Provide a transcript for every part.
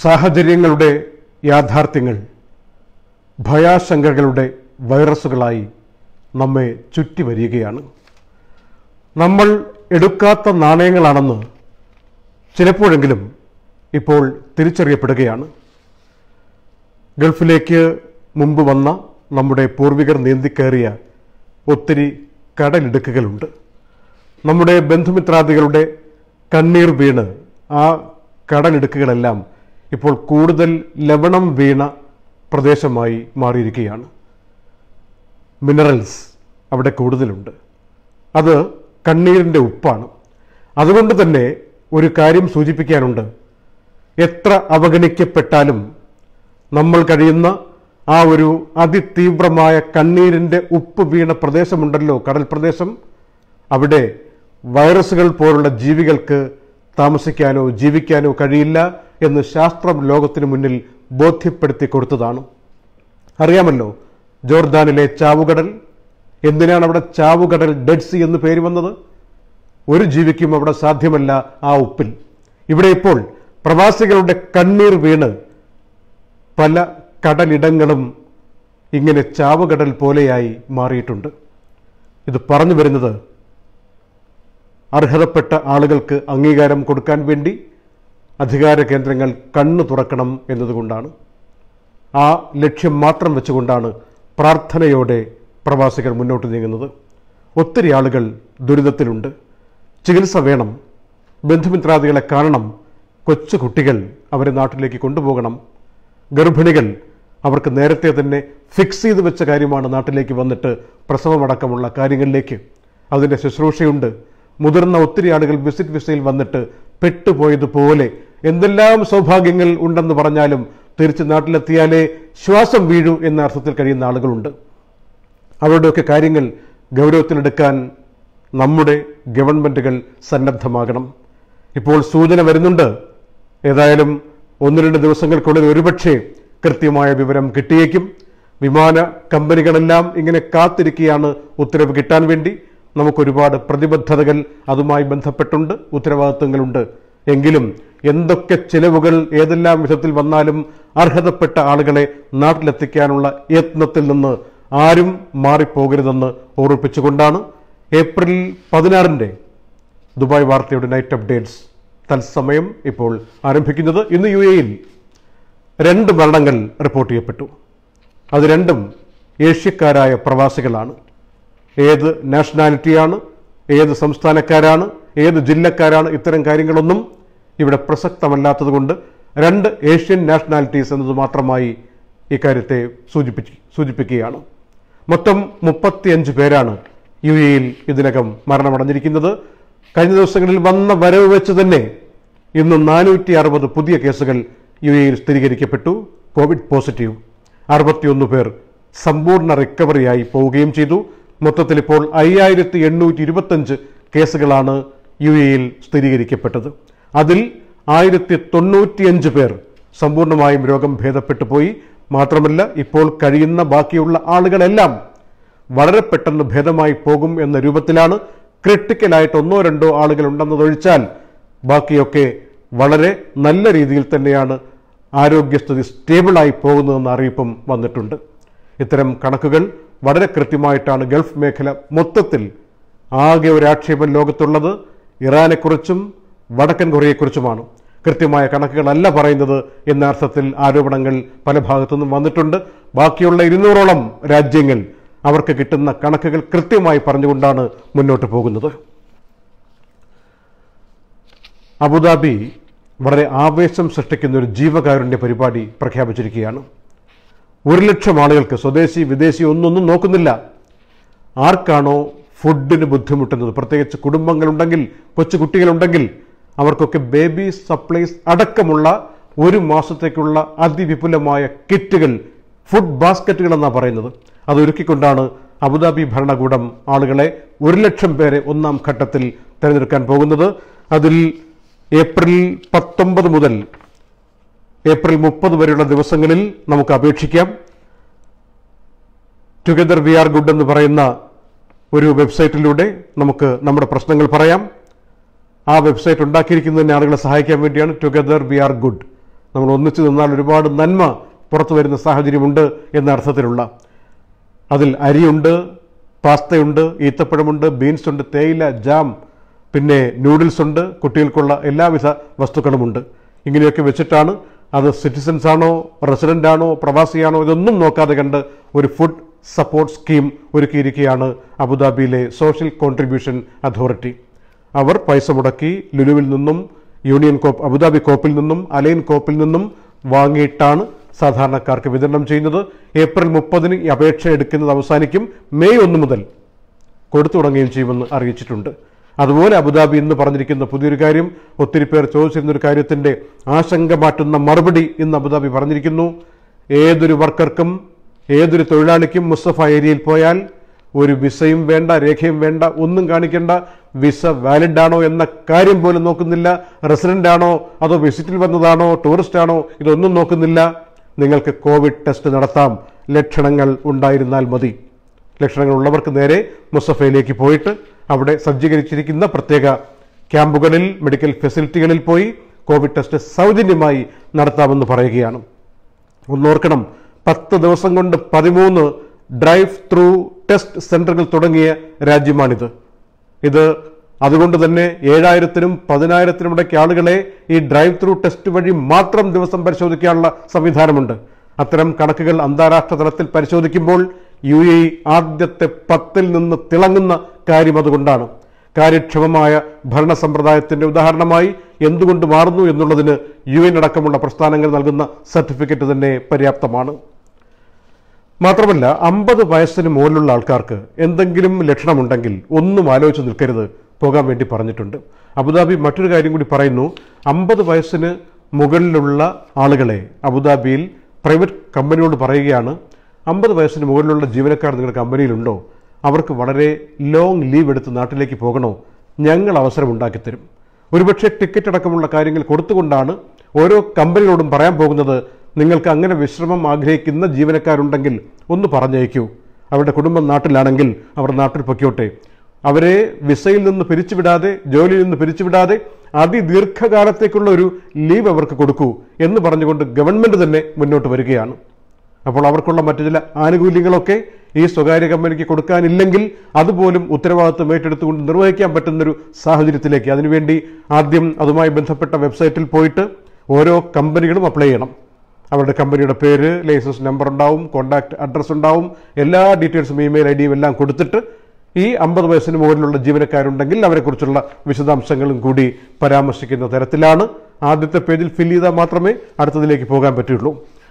സാഹചര്യങ്ങളുടെ യാഥാർത്ഥ്യങ്ങൾ ഭയാശങ്കകളുടെ വൈറസുകളായി നമ്മെ ചുറ്റി വരികയാണ് നമ്മൾ എടുക്കാത്ത നാണയങ്ങളാണെന്ന് ചിലപ്പോഴെങ്കിലും ഇപ്പോൾ തിരിച്ചറിയപ്പെടുകയാണ് ഗൾഫിലേക്ക് മുമ്പ് വന്ന നമ്മുടെ പൂർവികർ നീന്തിക്കയറിയ ഒത്തിരി കടലിടുക്കുകളുണ്ട് നമ്മുടെ ബന്ധുമിത്രാദികളുടെ കണ്ണീർ വീണ് ആ കടലിടുക്കുകളെല്ലാം ഇപ്പോൾ കൂടുതൽ ലവണം വീണ പ്രദേശമായി മാറിയിരിക്കുകയാണ് മിനറൽസ് അവിടെ കൂടുതലുണ്ട് അത് കണ്ണീരിൻ്റെ ഉപ്പാണ് അതുകൊണ്ട് തന്നെ ഒരു കാര്യം സൂചിപ്പിക്കാനുണ്ട് എത്ര അവഗണിക്കപ്പെട്ടാലും നമ്മൾ കഴിയുന്ന ആ ഒരു അതിതീവ്രമായ കണ്ണീരിൻ്റെ ഉപ്പ് വീണ പ്രദേശമുണ്ടല്ലോ കടൽ പ്രദേശം അവിടെ വൈറസുകൾ പോലുള്ള ജീവികൾക്ക് താമസിക്കാനോ ജീവിക്കാനോ കഴിയില്ല എന്ന് ശാസ്ത്രം ലോകത്തിന് മുന്നിൽ ബോധ്യപ്പെടുത്തി കൊടുത്തതാണ് അറിയാമല്ലോ ജോർദാനിലെ ചാവുകടൽ എന്തിനാണ് അവിടെ ചാവുകടൽ ഡെഡ് സി എന്ന് പേര് വന്നത് ഒരു ജീവിക്കും അവിടെ സാധ്യമല്ല ആ ഉപ്പിൽ ഇവിടെ ഇപ്പോൾ പ്രവാസികളുടെ കണ്ണീർ വീണ് പല കടലിടങ്ങളും ഇങ്ങനെ ചാവുകടൽ പോലെയായി മാറിയിട്ടുണ്ട് ഇത് പറഞ്ഞു വരുന്നത് അർഹതപ്പെട്ട ആളുകൾക്ക് അംഗീകാരം കൊടുക്കാൻ വേണ്ടി അധികാര കേന്ദ്രങ്ങൾ കണ്ണു തുറക്കണം എന്നതുകൊണ്ടാണ് ആ ലക്ഷ്യം മാത്രം വെച്ചുകൊണ്ടാണ് പ്രാർത്ഥനയോടെ പ്രവാസികൾ മുന്നോട്ട് നീങ്ങുന്നത് ഒത്തിരി ആളുകൾ ദുരിതത്തിലുണ്ട് ചികിത്സ വേണം ബന്ധുമിത്രാദികളെ കാണണം കൊച്ചു കുട്ടികൾ അവരെ നാട്ടിലേക്ക് കൊണ്ടുപോകണം ഗർഭിണികൾ അവർക്ക് നേരത്തെ തന്നെ ഫിക്സ് ചെയ്ത് വെച്ച കാര്യമാണ് നാട്ടിലേക്ക് വന്നിട്ട് പ്രസവമടക്കമുള്ള കാര്യങ്ങളിലേക്ക് അതിൻ്റെ ശുശ്രൂഷയുണ്ട് മുതിർന്ന ഒത്തിരി ആളുകൾ വിസിറ്റ് വിസയിൽ വന്നിട്ട് പെട്ടുപോയതുപോലെ എന്തെല്ലാം സൗഭാഗ്യങ്ങൾ ഉണ്ടെന്ന് പറഞ്ഞാലും തിരിച്ച് നാട്ടിലെത്തിയാലേ ശ്വാസം വീഴൂ എന്ന അർത്ഥത്തിൽ കഴിയുന്ന ആളുകളുണ്ട് അവരുടെയൊക്കെ കാര്യങ്ങൾ ഗൗരവത്തിലെടുക്കാൻ നമ്മുടെ ഗവൺമെൻറ്റുകൾ സന്നദ്ധമാകണം ഇപ്പോൾ സൂചന വരുന്നുണ്ട് ഏതായാലും ഒന്ന് രണ്ട് ദിവസങ്ങൾക്കുള്ളിൽ ഒരുപക്ഷെ കൃത്യമായ വിവരം കിട്ടിയേക്കും വിമാന കമ്പനികളെല്ലാം ഇങ്ങനെ കാത്തിരിക്കുകയാണ് ഉത്തരവ് കിട്ടാൻ വേണ്ടി നമുക്കൊരുപാട് പ്രതിബദ്ധതകൾ അതുമായി ബന്ധപ്പെട്ടുണ്ട് ഉത്തരവാദിത്വങ്ങളുണ്ട് എങ്കിലും എന്തൊക്കെ ചിലവുകൾ ഏതെല്ലാം വിധത്തിൽ വന്നാലും അർഹതപ്പെട്ട ആളുകളെ നാട്ടിലെത്തിക്കാനുള്ള യത്നത്തിൽ നിന്ന് ആരും മാറിപ്പോകരുതെന്ന് ഓർമ്മിപ്പിച്ചുകൊണ്ടാണ് ഏപ്രിൽ പതിനാറിൻ്റെ ദുബായ് വാർത്തയുടെ നൈറ്റ് അപ്ഡേറ്റ്സ് തത്സമയം ഇപ്പോൾ ആരംഭിക്കുന്നത് ഇന്ന് യു എയിൽ രണ്ട് മരണങ്ങൾ റിപ്പോർട്ട് ചെയ്യപ്പെട്ടു അത് രണ്ടും ഏഷ്യക്കാരായ പ്രവാസികളാണ് ഏത് നാഷണാലിറ്റിയാണ് ഏത് സംസ്ഥാനക്കാരാണ് ഏത് ജില്ലക്കാരാണ് ഇത്തരം കാര്യങ്ങളൊന്നും ഇവിടെ പ്രസക്തമല്ലാത്തതുകൊണ്ട് രണ്ട് ഏഷ്യൻ നാഷണാലിറ്റീസ് എന്നത് മാത്രമായി ഇക്കാര്യത്തെ സൂചിപ്പിച്ച് സൂചിപ്പിക്കുകയാണ് മൊത്തം മുപ്പത്തിയഞ്ച് പേരാണ് യു എയിൽ ഇതിനകം മരണമടഞ്ഞിരിക്കുന്നത് കഴിഞ്ഞ ദിവസങ്ങളിൽ വന്ന വരവ് വെച്ച് തന്നെ ഇന്ന് നാനൂറ്റി അറുപത് പുതിയ കേസുകൾ യു എയിൽ സ്ഥിരീകരിക്കപ്പെട്ടു കോവിഡ് പോസിറ്റീവ് അറുപത്തിയൊന്ന് പേർ സമ്പൂർണ്ണ റിക്കവറിയായി പോവുകയും ചെയ്തു മൊത്തത്തിൽ ഇപ്പോൾ അയ്യായിരത്തി എണ്ണൂറ്റി ഇരുപത്തഞ്ച് കേസുകളാണ് യു എയിൽ സ്ഥിരീകരിക്കപ്പെട്ടത് അതിൽ ആയിരത്തി തൊണ്ണൂറ്റിയഞ്ച് പേർ സമ്പൂർണ്ണമായും രോഗം ഭേദപ്പെട്ടു പോയി മാത്രമല്ല ഇപ്പോൾ കഴിയുന്ന ബാക്കിയുള്ള ആളുകളെല്ലാം വളരെ പെട്ടെന്ന് ഭേദമായി പോകും എന്ന രൂപത്തിലാണ് ക്രിട്ടിക്കലായിട്ട് ഒന്നോ രണ്ടോ ആളുകൾ ഉണ്ടെന്നതൊഴിച്ചാൽ ബാക്കിയൊക്കെ വളരെ നല്ല രീതിയിൽ തന്നെയാണ് ആരോഗ്യസ്ഥിതി സ്റ്റേബിളായി പോകുന്നതെന്ന അറിയിപ്പും വന്നിട്ടുണ്ട് ഇത്തരം കണക്കുകൾ വളരെ കൃത്യമായിട്ടാണ് ഗൾഫ് മേഖല മൊത്തത്തിൽ ആകെ ഒരു ആക്ഷേപം ലോകത്തുള്ളത് ഇറാനെക്കുറിച്ചും വടക്കൻ കൊറിയയെക്കുറിച്ചുമാണ് കൃത്യമായ കണക്കുകളല്ല പറയുന്നത് എന്ന അർത്ഥത്തിൽ ആരോപണങ്ങൾ പല ഭാഗത്തുനിന്നും വന്നിട്ടുണ്ട് ബാക്കിയുള്ള ഇരുന്നൂറോളം രാജ്യങ്ങൾ അവർക്ക് കിട്ടുന്ന കണക്കുകൾ കൃത്യമായി പറഞ്ഞുകൊണ്ടാണ് മുന്നോട്ട് പോകുന്നത് അബുദാബി വളരെ ആവേശം സൃഷ്ടിക്കുന്ന ഒരു ജീവകാരുണ്യ പരിപാടി പ്രഖ്യാപിച്ചിരിക്കുകയാണ് ഒരു ലക്ഷം ആളുകൾക്ക് സ്വദേശി വിദേശി ഒന്നൊന്നും നോക്കുന്നില്ല ആർക്കാണോ ഫുഡിന് ബുദ്ധിമുട്ടുന്നത് പ്രത്യേകിച്ച് കുടുംബങ്ങളുണ്ടെങ്കിൽ കൊച്ചു കുട്ടികളുണ്ടെങ്കിൽ അവർക്കൊക്കെ ബേബി സപ്ലൈസ് അടക്കമുള്ള ഒരു മാസത്തേക്കുള്ള അതിവിപുലമായ കിറ്റുകൾ ഫുഡ് ബാസ്ക്കറ്റുകൾ എന്നാണ് പറയുന്നത് അത് ഒരുക്കിക്കൊണ്ടാണ് അബുദാബി ഭരണകൂടം ആളുകളെ ഒരു ലക്ഷം പേരെ ഒന്നാം ഘട്ടത്തിൽ തിരഞ്ഞെടുക്കാൻ പോകുന്നത് അതിൽ ഏപ്രിൽ പത്തൊമ്പത് മുതൽ ഏപ്രിൽ മുപ്പത് വരെയുള്ള ദിവസങ്ങളിൽ നമുക്ക് അപേക്ഷിക്കാം ടുഗദർ വി ആർ ഗുഡ് എന്ന് പറയുന്ന ഒരു വെബ്സൈറ്റിലൂടെ നമുക്ക് നമ്മുടെ പ്രശ്നങ്ങൾ പറയാം ആ വെബ്സൈറ്റ് ഉണ്ടാക്കിയിരിക്കുന്നതിന് ആളുകളെ സഹായിക്കാൻ വേണ്ടിയാണ് ടുഗദർ വി ആർ ഗുഡ് നമ്മൾ ഒന്നിച്ചു നിന്നാൽ ഒരുപാട് നന്മ പുറത്തു വരുന്ന സാഹചര്യമുണ്ട് എന്ന അർത്ഥത്തിലുള്ള അതിൽ അരിയുണ്ട് പാസ്തയുണ്ട് ഈത്തപ്പഴമുണ്ട് ബീൻസ് ഉണ്ട് തേയില ജാം പിന്നെ നൂഡിൽസ് ഉണ്ട് കുട്ടികൾക്കുള്ള എല്ലാവിധ വസ്തുക്കളുമുണ്ട് ഇങ്ങനെയൊക്കെ വെച്ചിട്ടാണ് അത് സിറ്റിസൺസ് ആണോ റെസിഡൻ്റ് ആണോ പ്രവാസിയാണോ ഇതൊന്നും നോക്കാതെ കണ്ട് ഒരു ഫുഡ് സപ്പോർട്ട് സ്കീം ഒരുക്കിയിരിക്കുകയാണ് അബുദാബിയിലെ സോഷ്യൽ കോൺട്രിബ്യൂഷൻ അതോറിറ്റി അവർ പൈസ മുടക്കി ലുലുവിൽ നിന്നും യൂണിയൻ കോപ്പ് അബുദാബി കോപ്പിൽ നിന്നും അലൈൻ കോപ്പിൽ നിന്നും വാങ്ങിയിട്ടാണ് സാധാരണക്കാർക്ക് വിതരണം ചെയ്യുന്നത് ഏപ്രിൽ മുപ്പതിന് ഈ അപേക്ഷ എടുക്കുന്നത് അവസാനിക്കും മെയ് ഒന്ന് മുതൽ കൊടുത്തു തുടങ്ങുകയും ചെയ്യുമെന്ന് അറിയിച്ചിട്ടുണ്ട് അതുപോലെ അബുദാബി എന്ന് പറഞ്ഞിരിക്കുന്ന പുതിയൊരു കാര്യം ഒത്തിരി പേർ ചോദിച്ചിരുന്ന ഒരു കാര്യത്തിന്റെ ആശങ്ക മാറ്റുന്ന മറുപടി ഇന്ന് അബുദാബി പറഞ്ഞിരിക്കുന്നു ഏതൊരു വർക്കർക്കും ഏതൊരു തൊഴിലാളിക്കും മുസ്തഫ ഏരിയയിൽ പോയാൽ ഒരു വിസയും വേണ്ട രേഖയും വേണ്ട ഒന്നും കാണിക്കേണ്ട വിസ വാലിഡ് ആണോ എന്ന കാര്യം പോലും നോക്കുന്നില്ല റെസിഡന്റ് ആണോ അതോ വിസിറ്റിൽ വന്നതാണോ ടൂറിസ്റ്റ് ആണോ ഇതൊന്നും നോക്കുന്നില്ല നിങ്ങൾക്ക് കോവിഡ് ടെസ്റ്റ് നടത്താം ലക്ഷണങ്ങൾ ഉണ്ടായിരുന്നാൽ മതി ലക്ഷണങ്ങൾ ഉള്ളവർക്ക് നേരെ മുസഫയിലേക്ക് പോയിട്ട് അവിടെ സജ്ജീകരിച്ചിരിക്കുന്ന പ്രത്യേക ക്യാമ്പുകളിൽ മെഡിക്കൽ ഫെസിലിറ്റികളിൽ പോയി കോവിഡ് ടെസ്റ്റ് സൗജന്യമായി നടത്താമെന്ന് പറയുകയാണ് ഒന്നോർക്കണം പത്ത് ദിവസം കൊണ്ട് പതിമൂന്ന് ഡ്രൈവ് ത്രൂ ടെസ്റ്റ് സെന്ററുകൾ തുടങ്ങിയ രാജ്യമാണിത് ഇത് അതുകൊണ്ട് തന്നെ ഏഴായിരത്തിനും പതിനായിരത്തിനും ഇടയ്ക്ക് ആളുകളെ ഈ ഡ്രൈവ് ത്രൂ ടെസ്റ്റ് വഴി മാത്രം ദിവസം പരിശോധിക്കാനുള്ള സംവിധാനമുണ്ട് അത്തരം കണക്കുകൾ അന്താരാഷ്ട്ര തലത്തിൽ പരിശോധിക്കുമ്പോൾ യു എ ആദ്യത്തെ പത്തിൽ നിന്ന് തിളങ്ങുന്ന കാര്യം അതുകൊണ്ടാണ് കാര്യക്ഷമമായ ഭരണ സമ്പ്രദായത്തിന്റെ ഉദാഹരണമായി എന്തുകൊണ്ട് മാറുന്നു എന്നുള്ളതിന് യു എൻ അടക്കമുള്ള പ്രസ്ഥാനങ്ങൾ നൽകുന്ന സർട്ടിഫിക്കറ്റ് തന്നെ പര്യാപ്തമാണ് മാത്രമല്ല അമ്പത് വയസ്സിന് മുകളിലുള്ള ആൾക്കാർക്ക് എന്തെങ്കിലും ലക്ഷണമുണ്ടെങ്കിൽ ഒന്നും ആലോചിച്ച് നിൽക്കരുത് പോകാൻ വേണ്ടി പറഞ്ഞിട്ടുണ്ട് അബുദാബി മറ്റൊരു കാര്യം കൂടി പറയുന്നു അമ്പത് വയസ്സിന് മുകളിലുള്ള ആളുകളെ അബുദാബിയിൽ പ്രൈവറ്റ് കമ്പനിയോട് പറയുകയാണ് അമ്പത് വയസ്സിന് മുകളിലുള്ള ജീവനക്കാർ നിങ്ങളുടെ കമ്പനിയിലുണ്ടോ അവർക്ക് വളരെ ലോങ് ലീവ് എടുത്ത് നാട്ടിലേക്ക് പോകണോ ഞങ്ങൾ അവസരം ഉണ്ടാക്കി തരും ഒരുപക്ഷെ ടിക്കറ്റ് അടക്കമുള്ള കാര്യങ്ങൾ കൊടുത്തുകൊണ്ടാണ് ഓരോ കമ്പനികളോടും പറയാൻ പോകുന്നത് നിങ്ങൾക്ക് അങ്ങനെ വിശ്രമം ആഗ്രഹിക്കുന്ന ജീവനക്കാരുണ്ടെങ്കിൽ ഒന്ന് പറഞ്ഞയക്കൂ അവരുടെ കുടുംബം നാട്ടിലാണെങ്കിൽ അവർ നാട്ടിൽ പൊയ്ക്കോട്ടെ അവരെ വിസയിൽ നിന്ന് പിരിച്ചുവിടാതെ ജോലിയിൽ നിന്ന് പിരിച്ചുവിടാതെ അതിദീർഘകാലത്തേക്കുള്ള ഒരു ലീവ് അവർക്ക് കൊടുക്കൂ എന്ന് പറഞ്ഞുകൊണ്ട് ഗവൺമെന്റ് തന്നെ മുന്നോട്ട് വരികയാണ് അപ്പോൾ അവർക്കുള്ള മറ്റു ചില ആനുകൂല്യങ്ങളൊക്കെ ഈ സ്വകാര്യ കമ്പനിക്ക് കൊടുക്കാനില്ലെങ്കിൽ അതുപോലും ഉത്തരവാദിത്വം ഏറ്റെടുത്തുകൊണ്ട് നിർവഹിക്കാൻ പറ്റുന്നൊരു സാഹചര്യത്തിലേക്ക് അതിനുവേണ്ടി ആദ്യം അതുമായി ബന്ധപ്പെട്ട വെബ്സൈറ്റിൽ പോയിട്ട് ഓരോ കമ്പനികളും അപ്ലൈ ചെയ്യണം അവരുടെ കമ്പനിയുടെ പേര് ലൈസൻസ് നമ്പർ ഉണ്ടാവും കോൺടാക്ട് അഡ്രസ്സ് ഉണ്ടാവും എല്ലാ ഡീറ്റെയിൽസും ഇമെയിൽ ഐ ഡിയും എല്ലാം കൊടുത്തിട്ട് ഈ അമ്പത് വയസ്സിന് മുകളിലുള്ള ജീവനക്കാരുണ്ടെങ്കിൽ അവരെക്കുറിച്ചുള്ള വിശദാംശങ്ങളും കൂടി പരാമർശിക്കുന്ന തരത്തിലാണ് ആദ്യത്തെ പേജിൽ ഫിൽ ചെയ്താൽ മാത്രമേ അടുത്തതിലേക്ക് പോകാൻ പറ്റുള്ളൂ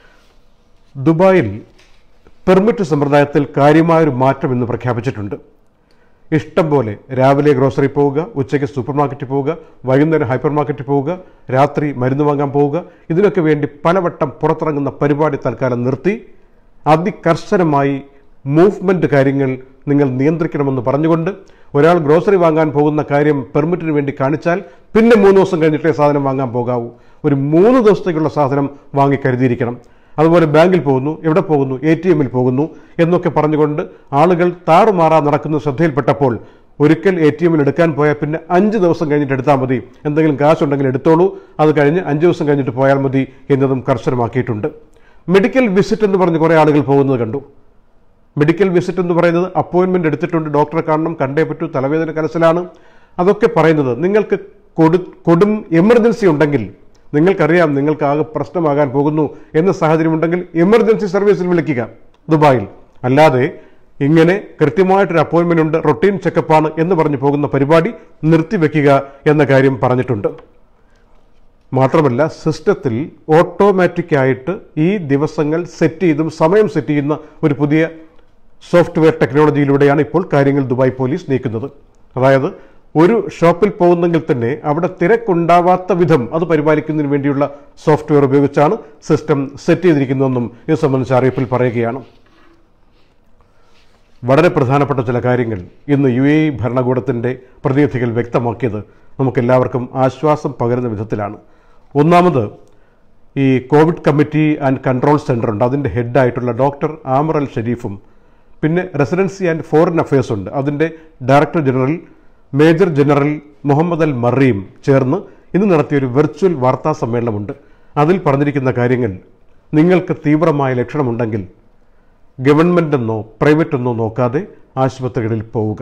ദുബായിൽ പെർമിറ്റ് സമ്പ്രദായത്തിൽ കാര്യമായൊരു മാറ്റം ഇന്ന് പ്രഖ്യാപിച്ചിട്ടുണ്ട് ഇഷ്ടം പോലെ രാവിലെ ഗ്രോസറി പോവുക ഉച്ചയ്ക്ക് സൂപ്പർ മാർക്കറ്റിൽ പോവുക വൈകുന്നേരം ഹൈപ്പർ മാർക്കറ്റിൽ പോവുക രാത്രി മരുന്ന് വാങ്ങാൻ പോവുക ഇതിനൊക്കെ വേണ്ടി പലവട്ടം പുറത്തിറങ്ങുന്ന പരിപാടി തൽക്കാലം നിർത്തി അതികർശനമായി മൂവ്മെന്റ് കാര്യങ്ങൾ നിങ്ങൾ നിയന്ത്രിക്കണമെന്ന് പറഞ്ഞുകൊണ്ട് ഒരാൾ ഗ്രോസറി വാങ്ങാൻ പോകുന്ന കാര്യം പെർമിറ്റിന് വേണ്ടി കാണിച്ചാൽ പിന്നെ മൂന്ന് ദിവസം കഴിഞ്ഞിട്ടേ സാധനം വാങ്ങാൻ പോകാവൂ ഒരു മൂന്ന് ദിവസത്തേക്കുള്ള സാധനം വാങ്ങി കരുതിയിരിക്കണം അതുപോലെ ബാങ്കിൽ പോകുന്നു എവിടെ പോകുന്നു എ ടി എമ്മിൽ പോകുന്നു എന്നൊക്കെ പറഞ്ഞുകൊണ്ട് ആളുകൾ താറുമാറാ നടക്കുന്ന ശ്രദ്ധയിൽപ്പെട്ടപ്പോൾ ഒരിക്കൽ എ ടി എമ്മിൽ എടുക്കാൻ പോയാൽ പിന്നെ അഞ്ച് ദിവസം കഴിഞ്ഞിട്ട് എടുത്താൽ മതി എന്തെങ്കിലും കാശുണ്ടെങ്കിൽ എടുത്തോളൂ അത് കഴിഞ്ഞ് അഞ്ച് ദിവസം കഴിഞ്ഞിട്ട് പോയാൽ മതി എന്നതും കർശനമാക്കിയിട്ടുണ്ട് മെഡിക്കൽ വിസിറ്റ് എന്ന് പറഞ്ഞ് കുറേ ആളുകൾ പോകുന്നത് കണ്ടു മെഡിക്കൽ വിസിറ്റ് എന്ന് പറയുന്നത് അപ്പോയിൻമെന്റ് എടുത്തിട്ടുണ്ട് ഡോക്ടറെ കാണണം കണ്ടേ പറ്റൂ തലവേദന കലശലാണ് അതൊക്കെ പറയുന്നത് നിങ്ങൾക്ക് കൊടു കൊടും എമർജൻസി ഉണ്ടെങ്കിൽ നിങ്ങൾക്കറിയാം നിങ്ങൾക്ക് ആകെ പ്രശ്നമാകാൻ പോകുന്നു എന്ന സാഹചര്യം ഉണ്ടെങ്കിൽ എമർജൻസി സർവീസിൽ വിളിക്കുക ദുബായിൽ അല്ലാതെ ഇങ്ങനെ കൃത്യമായിട്ടൊരു അപ്പോയിൻമെന്റ് ഉണ്ട് റൊട്ടീൻ ചെക്കപ്പാണ് എന്ന് പറഞ്ഞു പോകുന്ന പരിപാടി നിർത്തിവെക്കുക എന്ന കാര്യം പറഞ്ഞിട്ടുണ്ട് മാത്രമല്ല സിസ്റ്റത്തിൽ ഓട്ടോമാറ്റിക് ആയിട്ട് ഈ ദിവസങ്ങൾ സെറ്റ് ചെയ്തും സമയം സെറ്റ് ചെയ്യുന്ന ഒരു പുതിയ സോഫ്റ്റ്വെയർ ടെക്നോളജിയിലൂടെയാണ് ഇപ്പോൾ കാര്യങ്ങൾ ദുബായ് പോലീസ് നീക്കുന്നത് അതായത് ഒരു ഷോപ്പിൽ പോകുന്നെങ്കിൽ തന്നെ അവിടെ തിരക്കുണ്ടാവാത്ത വിധം അത് പരിപാലിക്കുന്നതിന് വേണ്ടിയുള്ള സോഫ്റ്റ്വെയർ ഉപയോഗിച്ചാണ് സിസ്റ്റം സെറ്റ് ചെയ്തിരിക്കുന്നതെന്നും ഇത് സംബന്ധിച്ച അറിയിപ്പിൽ പറയുകയാണ് വളരെ പ്രധാനപ്പെട്ട ചില കാര്യങ്ങൾ ഇന്ന് യു എ ഭരണകൂടത്തിൻ്റെ പ്രതിനിധികൾ വ്യക്തമാക്കിയത് നമുക്കെല്ലാവർക്കും ആശ്വാസം പകരുന്ന വിധത്തിലാണ് ഒന്നാമത് ഈ Covid committee and control centre ഉണ്ട് അതിൻ്റെ ഹെഡായിട്ടുള്ള ഡോക്ടർ ആമർ അൽ ഷരീഫും പിന്നെ റെസിഡൻസി ആൻഡ് ഫോറിൻ അഫയേഴ്സ് ഉണ്ട് അതിൻ്റെ director general major general Muhammad Al മറിയും ചേർന്ന് ഇന്ന് നടത്തിയ ഒരു വെർച്വൽ വാർത്താ സമ്മേളനമുണ്ട് അതിൽ പറഞ്ഞിരിക്കുന്ന കാര്യങ്ങൾ നിങ്ങൾക്ക് തീവ്രമായ ലക്ഷണമുണ്ടെങ്കിൽ ഗവൺമെൻറ് എന്നോ പ്രൈവറ്റ് എന്നോ നോക്കാതെ ആശുപത്രികളിൽ പോവുക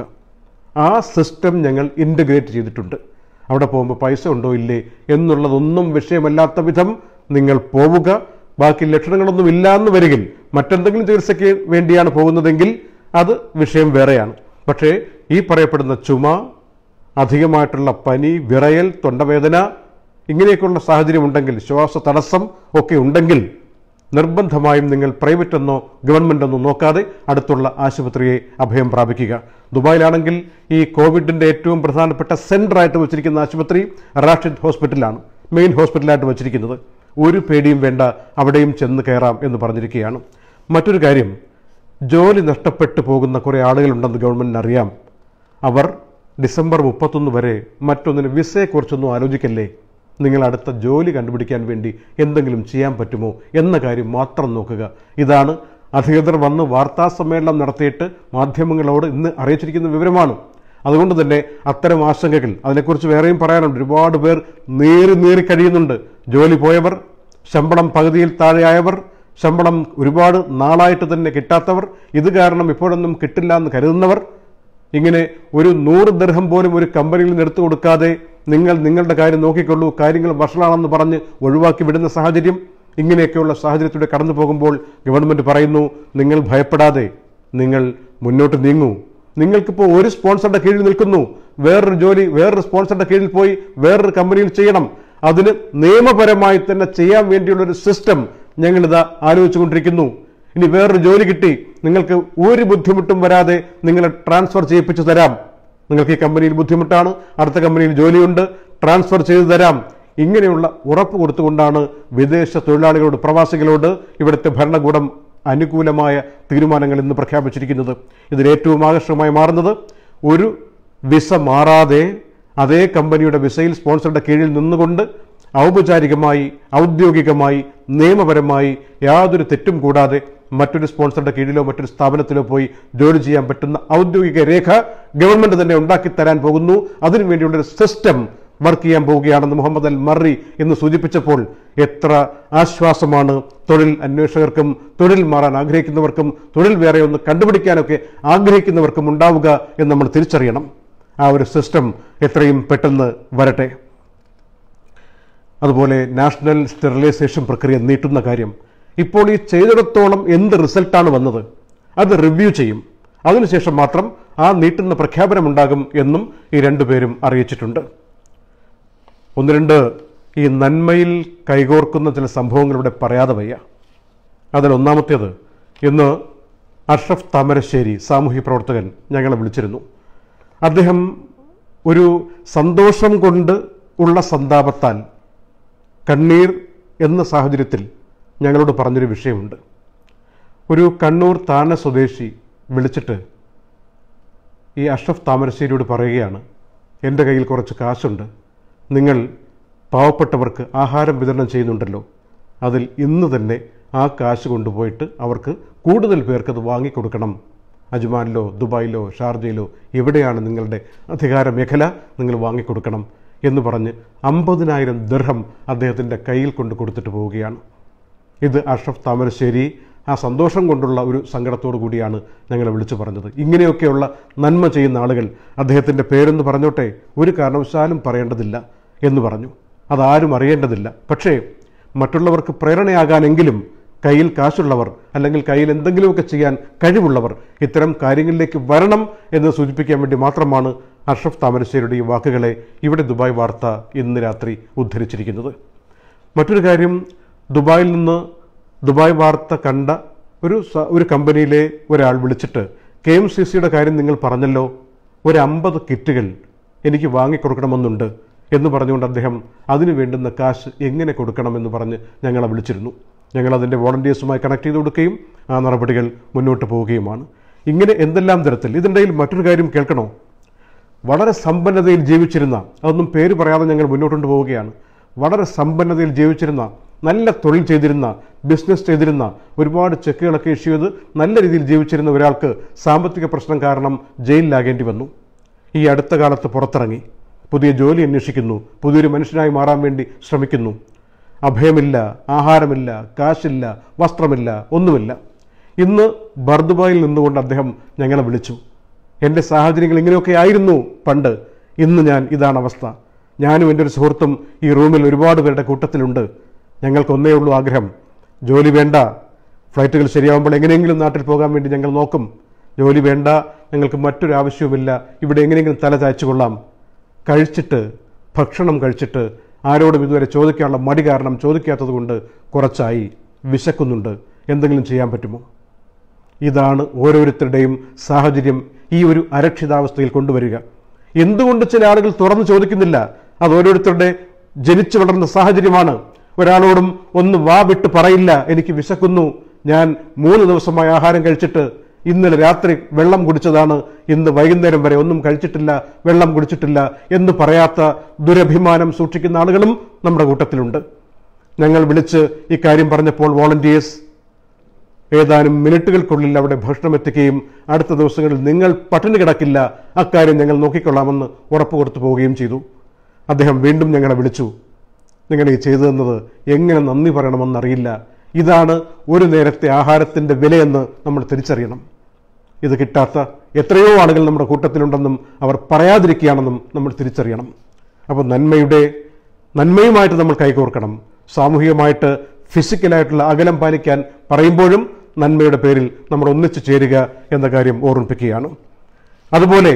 ആ സിസ്റ്റം ഞങ്ങൾ ഇൻ്റഗ്രേറ്റ് ചെയ്തിട്ടുണ്ട് അവിടെ പോകുമ്പോൾ പൈസ ഉണ്ടോ ഇല്ലേ എന്നുള്ളതൊന്നും വിഷയമല്ലാത്ത വിധം നിങ്ങൾ പോവുക ബാക്കി ലക്ഷണങ്ങളൊന്നും ഇല്ലാന്ന് വരികിൽ മറ്റെന്തെങ്കിലും ചികിത്സയ്ക്ക് വേണ്ടിയാണ് പോകുന്നതെങ്കിൽ അത് വിഷയം വേറെയാണ് പക്ഷേ ഈ പറയപ്പെടുന്ന ചുമ അധികമായിട്ടുള്ള പനി വിറയൽ തൊണ്ടവേദന ഇങ്ങനെയൊക്കെയുള്ള സാഹചര്യം ഉണ്ടെങ്കിൽ ശ്വാസ തടസ്സം ഒക്കെ ഉണ്ടെങ്കിൽ നിർബന്ധമായും നിങ്ങൾ പ്രൈവറ്റ് എന്നോ ഗവൺമെൻറ് എന്നോ നോക്കാതെ അടുത്തുള്ള ആശുപത്രിയെ അഭയം പ്രാപിക്കുക ദുബായിലാണെങ്കിൽ ഈ കോവിഡിൻ്റെ ഏറ്റവും പ്രധാനപ്പെട്ട സെൻ്ററായിട്ട് വെച്ചിരിക്കുന്ന ആശുപത്രി റാഷിദ് ഹോസ്പിറ്റലാണ് മെയിൻ ഹോസ്പിറ്റലായിട്ട് വെച്ചിരിക്കുന്നത് ഒരു പേടിയും വേണ്ട അവിടെയും ചെന്ന് കയറാം എന്ന് പറഞ്ഞിരിക്കുകയാണ് മറ്റൊരു കാര്യം ജോലി നഷ്ടപ്പെട്ടു പോകുന്ന കുറേ ആളുകളുണ്ടെന്ന് ഗവൺമെൻറ്റിന് അറിയാം അവർ ഡിസംബർ മുപ്പത്തൊന്ന് വരെ മറ്റൊന്നിന് വിസയെക്കുറിച്ചൊന്നും ആലോചിക്കല്ലേ നിങ്ങൾ അടുത്ത ജോലി കണ്ടുപിടിക്കാൻ വേണ്ടി എന്തെങ്കിലും ചെയ്യാൻ പറ്റുമോ എന്ന കാര്യം മാത്രം നോക്കുക ഇതാണ് അധികൃതർ വന്ന് വാർത്താ സമ്മേളനം നടത്തിയിട്ട് മാധ്യമങ്ങളോട് ഇന്ന് അറിയിച്ചിരിക്കുന്ന വിവരമാണ് അതുകൊണ്ട് തന്നെ അത്തരം ആശങ്കകൾ അതിനെക്കുറിച്ച് വേറെയും പറയാനുണ്ട് ഒരുപാട് പേർ നേറി നേറി കഴിയുന്നുണ്ട് ജോലി പോയവർ ശമ്പളം പകുതിയിൽ താഴെയായവർ ശമ്പളം ഒരുപാട് നാളായിട്ട് തന്നെ കിട്ടാത്തവർ ഇത് കാരണം ഇപ്പോഴൊന്നും കിട്ടില്ല എന്ന് കരുതുന്നവർ ഇങ്ങനെ ഒരു നൂറ് ദർഹം പോലും ഒരു കമ്പനിയിൽ നിന്ന് എടുത്തു കൊടുക്കാതെ നിങ്ങൾ നിങ്ങളുടെ കാര്യം നോക്കിക്കൊള്ളൂ കാര്യങ്ങൾ വഷളാണെന്ന് പറഞ്ഞ് ഒഴിവാക്കി വിടുന്ന സാഹചര്യം ഇങ്ങനെയൊക്കെയുള്ള സാഹചര്യത്തിലൂടെ കടന്നു പോകുമ്പോൾ ഗവൺമെൻറ് പറയുന്നു നിങ്ങൾ ഭയപ്പെടാതെ നിങ്ങൾ മുന്നോട്ട് നീങ്ങൂ നിങ്ങൾക്കിപ്പോൾ ഒരു സ്പോൺസറുടെ കീഴിൽ നിൽക്കുന്നു വേറൊരു ജോലി വേറൊരു സ്പോൺസറുടെ കീഴിൽ പോയി വേറൊരു കമ്പനിയിൽ ചെയ്യണം അതിന് നിയമപരമായി തന്നെ ചെയ്യാൻ വേണ്ടിയുള്ള ഒരു സിസ്റ്റം ഞങ്ങളിതാ ആലോചിച്ചുകൊണ്ടിരിക്കുന്നു ഇനി വേറൊരു ജോലി കിട്ടി നിങ്ങൾക്ക് ഒരു ബുദ്ധിമുട്ടും വരാതെ നിങ്ങളെ ട്രാൻസ്ഫർ ചെയ്യിപ്പിച്ചു തരാം നിങ്ങൾക്ക് ഈ കമ്പനിയിൽ ബുദ്ധിമുട്ടാണ് അടുത്ത കമ്പനിയിൽ ജോലിയുണ്ട് ട്രാൻസ്ഫർ ചെയ്തു തരാം ഇങ്ങനെയുള്ള ഉറപ്പ് കൊടുത്തുകൊണ്ടാണ് വിദേശ തൊഴിലാളികളോട് പ്രവാസികളോട് ഇവിടുത്തെ ഭരണകൂടം അനുകൂലമായ തീരുമാനങ്ങൾ ഇന്ന് പ്രഖ്യാപിച്ചിരിക്കുന്നത് ഇതിൽ ഏറ്റവും ആകർഷകമായി മാറുന്നത് ഒരു വിസ മാറാതെ അതേ കമ്പനിയുടെ വിസയിൽ സ്പോൺസറുടെ കീഴിൽ നിന്നുകൊണ്ട് ഔപചാരികമായി ഔദ്യോഗികമായി നിയമപരമായി യാതൊരു തെറ്റും കൂടാതെ മറ്റൊരു സ്പോൺസറുടെ കീഴിലോ മറ്റൊരു സ്ഥാപനത്തിലോ പോയി ജോലി ചെയ്യാൻ പറ്റുന്ന ഔദ്യോഗിക രേഖ ഗവൺമെന്റ് തന്നെ ഉണ്ടാക്കി തരാൻ പോകുന്നു അതിനുവേണ്ടിയുള്ളൊരു സിസ്റ്റം വർക്ക് ചെയ്യാൻ പോവുകയാണെന്ന് മുഹമ്മദ് അൽ മറി എന്ന് സൂചിപ്പിച്ചപ്പോൾ എത്ര ആശ്വാസമാണ് തൊഴിൽ അന്വേഷകർക്കും തൊഴിൽ മാറാൻ ആഗ്രഹിക്കുന്നവർക്കും തൊഴിൽ വേറെ ഒന്ന് കണ്ടുപിടിക്കാനൊക്കെ ആഗ്രഹിക്കുന്നവർക്കും ഉണ്ടാവുക എന്ന് നമ്മൾ തിരിച്ചറിയണം ആ ഒരു സിസ്റ്റം എത്രയും പെട്ടെന്ന് വരട്ടെ അതുപോലെ നാഷണൽ സ്റ്റെറിലൈസേഷൻ പ്രക്രിയ നീട്ടുന്ന കാര്യം ഇപ്പോൾ ഈ ചെയ്തിടത്തോളം എന്ത് റിസൾട്ടാണ് വന്നത് അത് റിവ്യൂ ചെയ്യും അതിനുശേഷം മാത്രം ആ നീട്ടുന്ന പ്രഖ്യാപനമുണ്ടാകും എന്നും ഈ രണ്ടുപേരും അറിയിച്ചിട്ടുണ്ട് ഒന്ന് രണ്ട് ഈ നന്മയിൽ കൈകോർക്കുന്ന ചില സംഭവങ്ങൾ ഇവിടെ പറയാതെ വയ്യ അതിൽ ഒന്നാമത്തേത് ഇന്ന് അഷ്റഫ് താമരശ്ശേരി സാമൂഹ്യ പ്രവർത്തകൻ ഞങ്ങളെ വിളിച്ചിരുന്നു അദ്ദേഹം ഒരു സന്തോഷം കൊണ്ട് ഉള്ള സന്താപത്താൽ കണ്ണീർ എന്ന സാഹചര്യത്തിൽ ഞങ്ങളോട് പറഞ്ഞൊരു വിഷയമുണ്ട് ഒരു കണ്ണൂർ താന സ്വദേശി വിളിച്ചിട്ട് ഈ അഷ്റഫ് താമരശ്ശേരിയോട് പറയുകയാണ് എൻ്റെ കയ്യിൽ കുറച്ച് കാശുണ്ട് നിങ്ങൾ പാവപ്പെട്ടവർക്ക് ആഹാരം വിതരണം ചെയ്യുന്നുണ്ടല്ലോ അതിൽ ഇന്ന് തന്നെ ആ കാശ് കൊണ്ടുപോയിട്ട് അവർക്ക് കൂടുതൽ പേർക്ക് അത് വാങ്ങിക്കൊടുക്കണം അജ്മാനിലോ ദുബായിലോ ഷാർജയിലോ എവിടെയാണ് നിങ്ങളുടെ അധികാര മേഖല നിങ്ങൾ വാങ്ങിക്കൊടുക്കണം എന്ന് പറഞ്ഞ് അമ്പതിനായിരം ദർഹം അദ്ദേഹത്തിൻ്റെ കയ്യിൽ കൊണ്ട് കൊടുത്തിട്ട് പോവുകയാണ് ഇത് അഷ്റഫ് താമരശ്ശേരി ആ സന്തോഷം കൊണ്ടുള്ള ഒരു സങ്കടത്തോടു കൂടിയാണ് ഞങ്ങളെ വിളിച്ചു പറഞ്ഞത് ഇങ്ങനെയൊക്കെയുള്ള നന്മ ചെയ്യുന്ന ആളുകൾ അദ്ദേഹത്തിൻ്റെ പേരെന്ന് പറഞ്ഞോട്ടെ ഒരു കാരണവശാലും പറയേണ്ടതില്ല എന്ന് പറഞ്ഞു അതാരും അറിയേണ്ടതില്ല പക്ഷേ മറ്റുള്ളവർക്ക് പ്രേരണയാകാനെങ്കിലും കയ്യിൽ കാശുള്ളവർ അല്ലെങ്കിൽ കയ്യിൽ എന്തെങ്കിലുമൊക്കെ ചെയ്യാൻ കഴിവുള്ളവർ ഇത്തരം കാര്യങ്ങളിലേക്ക് വരണം എന്ന് സൂചിപ്പിക്കാൻ വേണ്ടി മാത്രമാണ് അഷ്റഫ് താമരശ്ശേരിയുടെ ഈ വാക്കുകളെ ഇവിടെ ദുബായ് വാർത്ത ഇന്ന് രാത്രി ഉദ്ധരിച്ചിരിക്കുന്നത് മറ്റൊരു കാര്യം ദുബായിൽ നിന്ന് ദുബായ് വാർത്ത കണ്ട ഒരു സ- ഒരു കമ്പനിയിലെ ഒരാൾ വിളിച്ചിട്ട് കെ എം സി സിയുടെ കാര്യം നിങ്ങൾ പറഞ്ഞല്ലോ ഒരു അമ്പത് കിറ്റുകൾ എനിക്ക് വാങ്ങിക്കൊടുക്കണമെന്നുണ്ട് എന്ന് പറഞ്ഞുകൊണ്ട് അദ്ദേഹം അതിന് വേണ്ടുന്ന കാശ് എങ്ങനെ കൊടുക്കണമെന്ന് പറഞ്ഞ് ഞങ്ങളെ വിളിച്ചിരുന്നു ഞങ്ങൾ അതിൻ്റെ വോളണ്ടിയേഴ്സുമായി കണക്ട് ചെയ്ത് കൊടുക്കുകയും ആ നടപടികൾ മുന്നോട്ട് പോവുകയുമാണ് ഇങ്ങനെ എന്തെല്ലാം തരത്തിൽ ഇതിൻ്റെ ഇടയിൽ മറ്റൊരു കാര്യം കേൾക്കണോ വളരെ സമ്പന്നതയിൽ ജീവിച്ചിരുന്ന അതൊന്നും പേര് പറയാതെ ഞങ്ങൾ മുന്നോട്ട് പോവുകയാണ് വളരെ സമ്പന്നതയിൽ ജീവിച്ചിരുന്ന നല്ല തൊഴിൽ ചെയ്തിരുന്ന ബിസിനസ് ചെയ്തിരുന്ന ഒരുപാട് ചെക്കുകളൊക്കെ ഇഷ്യൂ ചെയ്ത് നല്ല രീതിയിൽ ജീവിച്ചിരുന്ന ഒരാൾക്ക് സാമ്പത്തിക പ്രശ്നം കാരണം ജയിലിലാകേണ്ടി വന്നു ഈ അടുത്ത കാലത്ത് പുറത്തിറങ്ങി പുതിയ ജോലി അന്വേഷിക്കുന്നു പുതിയൊരു മനുഷ്യനായി മാറാൻ വേണ്ടി ശ്രമിക്കുന്നു അഭയമില്ല ആഹാരമില്ല കാശില്ല വസ്ത്രമില്ല ഒന്നുമില്ല ഇന്ന് ബർദുബായിൽ നിന്നുകൊണ്ട് അദ്ദേഹം ഞങ്ങളെ വിളിച്ചു എൻ്റെ സാഹചര്യങ്ങൾ ഇങ്ങനെയൊക്കെ ആയിരുന്നു പണ്ട് ഇന്ന് ഞാൻ ഇതാണ് അവസ്ഥ ഞാനും എൻ്റെ ഒരു സുഹൃത്തും ഈ റൂമിൽ ഒരുപാട് പേരുടെ കൂട്ടത്തിലുണ്ട് ഞങ്ങൾക്ക് ഒന്നേ ഉള്ളൂ ആഗ്രഹം ജോലി വേണ്ട ഫ്ലൈറ്റുകൾ ശരിയാവുമ്പോൾ എങ്ങനെയെങ്കിലും നാട്ടിൽ പോകാൻ വേണ്ടി ഞങ്ങൾ നോക്കും ജോലി വേണ്ട ഞങ്ങൾക്ക് മറ്റൊരു ആവശ്യവുമില്ല ഇവിടെ എങ്ങനെയെങ്കിലും തല ചായച്ചു കൊള്ളാം കഴിച്ചിട്ട് ഭക്ഷണം കഴിച്ചിട്ട് ആരോടും ഇതുവരെ ചോദിക്കാനുള്ള മടി കാരണം ചോദിക്കാത്തത് കൊണ്ട് കുറച്ചായി വിശക്കുന്നുണ്ട് എന്തെങ്കിലും ചെയ്യാൻ പറ്റുമോ ഇതാണ് ഓരോരുത്തരുടെയും സാഹചര്യം ഈ ഒരു അരക്ഷിതാവസ്ഥയിൽ കൊണ്ടുവരിക എന്തുകൊണ്ട് ചില ആളുകൾ തുറന്നു ചോദിക്കുന്നില്ല അത് ഓരോരുത്തരുടെ ജനിച്ചു വളർന്ന സാഹചര്യമാണ് ഒരാളോടും ഒന്ന് വാ വിട്ട് പറയില്ല എനിക്ക് വിശക്കുന്നു ഞാൻ മൂന്ന് ദിവസമായി ആഹാരം കഴിച്ചിട്ട് ഇന്നലെ രാത്രി വെള്ളം കുടിച്ചതാണ് ഇന്ന് വൈകുന്നേരം വരെ ഒന്നും കഴിച്ചിട്ടില്ല വെള്ളം കുടിച്ചിട്ടില്ല എന്ന് പറയാത്ത ദുരഭിമാനം സൂക്ഷിക്കുന്ന ആളുകളും നമ്മുടെ കൂട്ടത്തിലുണ്ട് ഞങ്ങൾ വിളിച്ച് ഇക്കാര്യം പറഞ്ഞപ്പോൾ വോളണ്ടിയേഴ്സ് ഏതാനും മിനിറ്റുകൾക്കുള്ളിൽ അവിടെ ഭക്ഷണം എത്തിക്കുകയും അടുത്ത ദിവസങ്ങളിൽ നിങ്ങൾ പട്ടിണി കിടക്കില്ല അക്കാര്യം ഞങ്ങൾ നോക്കിക്കൊള്ളാമെന്ന് ഉറപ്പ് കൊടുത്തു പോവുകയും ചെയ്തു അദ്ദേഹം വീണ്ടും ഞങ്ങളെ വിളിച്ചു നിങ്ങൾ ഈ ചെയ്തു തന്നത് എങ്ങനെ നന്ദി പറയണമെന്നറിയില്ല ഇതാണ് ഒരു നേരത്തെ ആഹാരത്തിൻ്റെ വിലയെന്ന് നമ്മൾ തിരിച്ചറിയണം ഇത് കിട്ടാത്ത എത്രയോ ആളുകൾ നമ്മുടെ കൂട്ടത്തിലുണ്ടെന്നും അവർ പറയാതിരിക്കുകയാണെന്നും നമ്മൾ തിരിച്ചറിയണം അപ്പോൾ നന്മയുടെ നന്മയുമായിട്ട് നമ്മൾ കൈകോർക്കണം സാമൂഹികമായിട്ട് ഫിസിക്കലായിട്ടുള്ള അകലം പാലിക്കാൻ പറയുമ്പോഴും നന്മയുടെ പേരിൽ നമ്മൾ ഒന്നിച്ചു ചേരുക എന്ന കാര്യം ഓർമ്മിപ്പിക്കുകയാണ് അതുപോലെ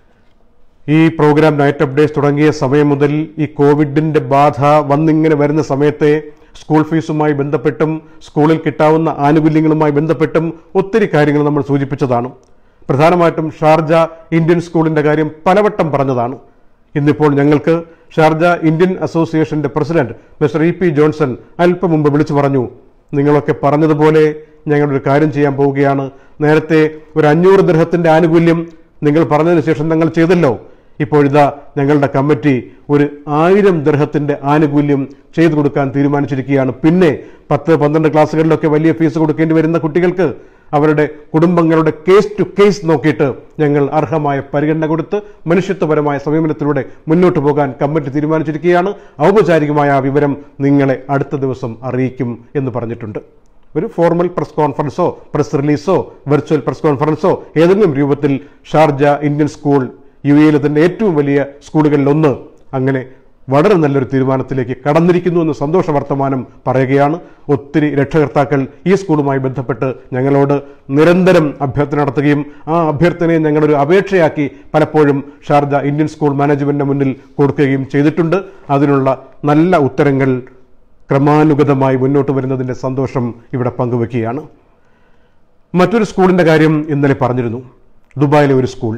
ഈ പ്രോഗ്രാം നൈറ്റ് അപ്ഡേറ്റ്സ് തുടങ്ങിയ സമയം മുതൽ ഈ കോവിഡിന്റെ ബാധ വന്നിങ്ങനെ വരുന്ന സമയത്തെ സ്കൂൾ ഫീസുമായി ബന്ധപ്പെട്ടും സ്കൂളിൽ കിട്ടാവുന്ന ആനുകൂല്യങ്ങളുമായി ബന്ധപ്പെട്ടും ഒത്തിരി കാര്യങ്ങൾ നമ്മൾ സൂചിപ്പിച്ചതാണ് പ്രധാനമായിട്ടും ഷാർജ ഇന്ത്യൻ സ്കൂളിന്റെ കാര്യം പലവട്ടം പറഞ്ഞതാണ് ഇന്നിപ്പോൾ ഞങ്ങൾക്ക് ഷാർജ ഇന്ത്യൻ അസോസിയേഷന്റെ president mister E P Johnson അല്പം മുമ്പ് വിളിച്ചു പറഞ്ഞു നിങ്ങളൊക്കെ പറഞ്ഞതുപോലെ ഞങ്ങളൊരു കാര്യം ചെയ്യാൻ പോവുകയാണ് നേരത്തെ ഒരു അഞ്ഞൂറ് ദൃഹത്തിന്റെ ആനുകൂല്യം നിങ്ങൾ പറഞ്ഞതിന് ശേഷം ഞങ്ങൾ ചെയ്തല്ലോ ഇപ്പോഴിതാ ഞങ്ങളുടെ കമ്മിറ്റി ഒരു ആയിരം ദർഹത്തിന്റെ ആനുകൂല്യം ചെയ്തു കൊടുക്കാൻ തീരുമാനിച്ചിരിക്കുകയാണ് പിന്നെ പത്ത് പന്ത്രണ്ട് ക്ലാസ്സുകളിലൊക്കെ വലിയ ഫീസ് കൊടുക്കേണ്ടി വരുന്ന കുട്ടികൾക്ക് അവരുടെ കുടുംബങ്ങളുടെ കേസ് ടു കേസ് നോക്കിയിട്ട് ഞങ്ങൾ അർഹമായ പരിഗണന കൊടുത്ത് മനുഷ്യത്വപരമായ സമീപനത്തിലൂടെ മുന്നോട്ട് പോകാൻ കമ്മിറ്റി തീരുമാനിച്ചിരിക്കുകയാണ് ഔപചാരികമായ ആ വിവരം നിങ്ങളെ അടുത്ത ദിവസം അറിയിക്കും എന്ന് പറഞ്ഞിട്ടുണ്ട് ഒരു ഫോർമൽ പ്രസ് കോൺഫറൻസോ പ്രസ് റിലീസോ വെർച്വൽ പ്രസ് കോൺഫറൻസോ ഏതെങ്കിലും രൂപത്തിൽ ഷാർജ ഇന്ത്യൻ സ്കൂൾ യു എയിലെ തന്നെ ഏറ്റവും വലിയ സ്കൂളുകളിൽ ഒന്ന് അങ്ങനെ വളരെ നല്ലൊരു തീരുമാനത്തിലേക്ക് കടന്നിരിക്കുന്നു എന്ന് സന്തോഷ വർത്തമാനം പറയുകയാണ് ഒത്തിരി രക്ഷകർത്താക്കൾ ഈ സ്കൂളുമായി ബന്ധപ്പെട്ട് ഞങ്ങളോട് നിരന്തരം അഭ്യർത്ഥന നടത്തുകയും ആ അഭ്യർത്ഥനയെ ഞങ്ങളൊരു അപേക്ഷയാക്കി പലപ്പോഴും ഷാർജ ഇന്ത്യൻ സ്കൂൾ മാനേജ്മെന്റിന് മുന്നിൽ കൊടുക്കുകയും ചെയ്തിട്ടുണ്ട് അതിനുള്ള നല്ല ഉത്തരങ്ങൾ ക്രമാനുഗതമായി മുന്നോട്ട് വരുന്നതിൻ്റെ സന്തോഷം ഇവിടെ പങ്കുവെക്കുകയാണ് മറ്റൊരു സ്കൂളിൻ്റെ കാര്യം ഇന്നലെ പറഞ്ഞിരുന്നു ദുബായിലെ ഒരു സ്കൂൾ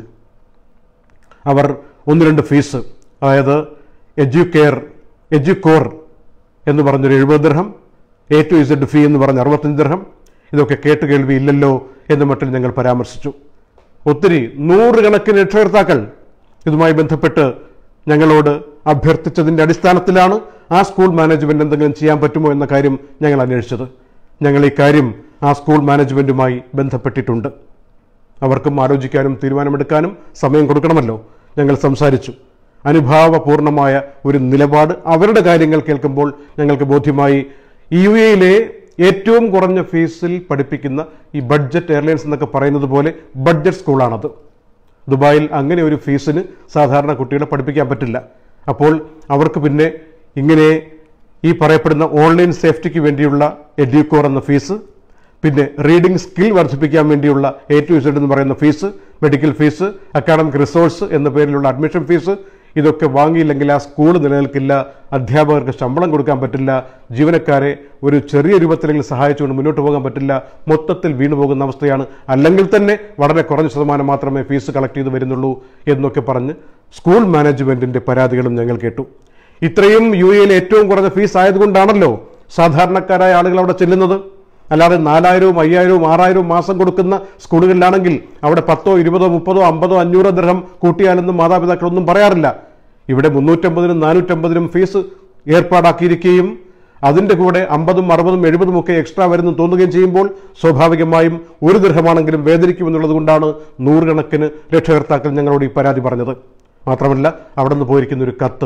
അവർ ഒന്ന് രണ്ട് ഫീസ് അതായത് എഡ്യൂക്കെയർ എഡ്യൂക്കോർ എന്ന് പറഞ്ഞൊരു എഴുപത് ദർഹം എ ടു ഇസഡ് ഫീ എന്ന് പറഞ്ഞ അറുപത്തഞ്ച് ദർഹം ഇതൊക്കെ കേട്ട് കേൾവി ഇല്ലല്ലോ എന്ന് മട്ടിൽ ഞങ്ങൾ പരാമർശിച്ചു ഒത്തിരി നൂറുകണക്കിന് രക്ഷകർത്താക്കൾ ഇതുമായി ബന്ധപ്പെട്ട് ഞങ്ങളോട് അഭ്യർത്ഥിച്ചതിൻ്റെ അടിസ്ഥാനത്തിലാണ് ആ സ്കൂൾ മാനേജ്മെന്റ് എന്തെങ്കിലും ചെയ്യാൻ പറ്റുമോ എന്ന കാര്യം ഞങ്ങൾ അന്വേഷിച്ചത് ഞങ്ങൾ ഈ കാര്യം ആ സ്കൂൾ മാനേജ്മെന്റുമായി ബന്ധപ്പെട്ടിട്ടുണ്ട് അവർക്കും ആലോചിക്കാനും തീരുമാനമെടുക്കാനും സമയം കൊടുക്കണമല്ലോ ഞങ്ങൾ സംസാരിച്ചു അനുഭാവപൂർണമായ ഒരു നിലപാട് അവരുടെ കാര്യങ്ങൾ കേൾക്കുമ്പോൾ ഞങ്ങൾക്ക് ബോധ്യമായി യു എയിലെ ഏറ്റവും കുറഞ്ഞ ഫീസിൽ പഠിപ്പിക്കുന്ന ഈ ബഡ്ജറ്റ് എയർലൈൻസ് എന്നൊക്കെ പറയുന്നത് പോലെ ബഡ്ജറ്റ് സ്കൂളാണത് ദുബായിൽ അങ്ങനെ ഒരു ഫീസിന് സാധാരണ കുട്ടികളെ പഠിപ്പിക്കാൻ പറ്റില്ല അപ്പോൾ അവർക്ക് പിന്നെ ഇങ്ങനെ ഈ പറയപ്പെടുന്ന ഓൺലൈൻ സേഫ്റ്റിക്ക് വേണ്ടിയുള്ള എഡ്യൂക്കോർ എന്ന ഫീസ് പിന്നെ റീഡിംഗ് സ്കിൽ വർദ്ധിപ്പിക്കാൻ വേണ്ടിയുള്ള എ ടു ഇസഡ് എന്ന് പറയുന്ന fees medical fees academic resource എന്ന പേരിലുള്ള അഡ്മിഷൻ ഫീസ് ഇതൊക്കെ വാങ്ങിയില്ലെങ്കിൽ ആ സ്കൂൾ നിലനിൽക്കില്ല അധ്യാപകർക്ക് ശമ്പളം കൊടുക്കാൻ പറ്റില്ല ജീവനക്കാരെ ഒരു ചെറിയ രൂപത്തിലെങ്കിലും സഹായിച്ചുകൊണ്ട് മുന്നോട്ട് പോകാൻ പറ്റില്ല മൊത്തത്തിൽ വീണു പോകുന്ന അവസ്ഥയാണ് അല്ലെങ്കിൽ തന്നെ വളരെ കുറഞ്ഞ ശതമാനം മാത്രമേ ഫീസ് കളക്ട് ചെയ്ത് വരുന്നുള്ളൂ എന്നൊക്കെ പറഞ്ഞ് സ്കൂൾ മാനേജ്മെന്റിന്റെ പരാതികളും ഞങ്ങൾ കേട്ടു ഇത്രയും യു എയിലെ ഏറ്റവും കുറഞ്ഞ ഫീസ് ആയതുകൊണ്ടാണല്ലോ സാധാരണക്കാരായ ആളുകൾ അവിടെ ചെല്ലുന്നത് അല്ലാതെ നാലായിരവും അയ്യായിരവും ആറായിരവും മാസം കൊടുക്കുന്ന സ്കൂളുകളിലാണെങ്കിൽ അവിടെ പത്തോ ഇരുപതോ മുപ്പതോ അമ്പതോ അഞ്ഞൂറോ ദൃഹം കൂട്ടിയാലെന്നും മാതാപിതാക്കളൊന്നും പറയാറില്ല ഇവിടെ മുന്നൂറ്റമ്പതിനും നാനൂറ്റമ്പതിനും ഫീസ് ഏർപ്പാടാക്കിയിരിക്കുകയും അതിൻ്റെ കൂടെ അമ്പതും അറുപതും എഴുപതും ഒക്കെ എക്സ്ട്രാ വരുന്നു തോന്നുകയും ചെയ്യുമ്പോൾ സ്വാഭാവികമായും ഒരു ദൃഹമാണെങ്കിലും വേദനിക്കുമെന്നുള്ളത് കൊണ്ടാണ് നൂറുകണക്കിന് രക്ഷകർത്താക്കൾ ഞങ്ങളോട് ഈ പരാതി പറഞ്ഞത് മാത്രമല്ല അവിടെ നിന്ന് പോയിരിക്കുന്ന ഒരു കത്ത്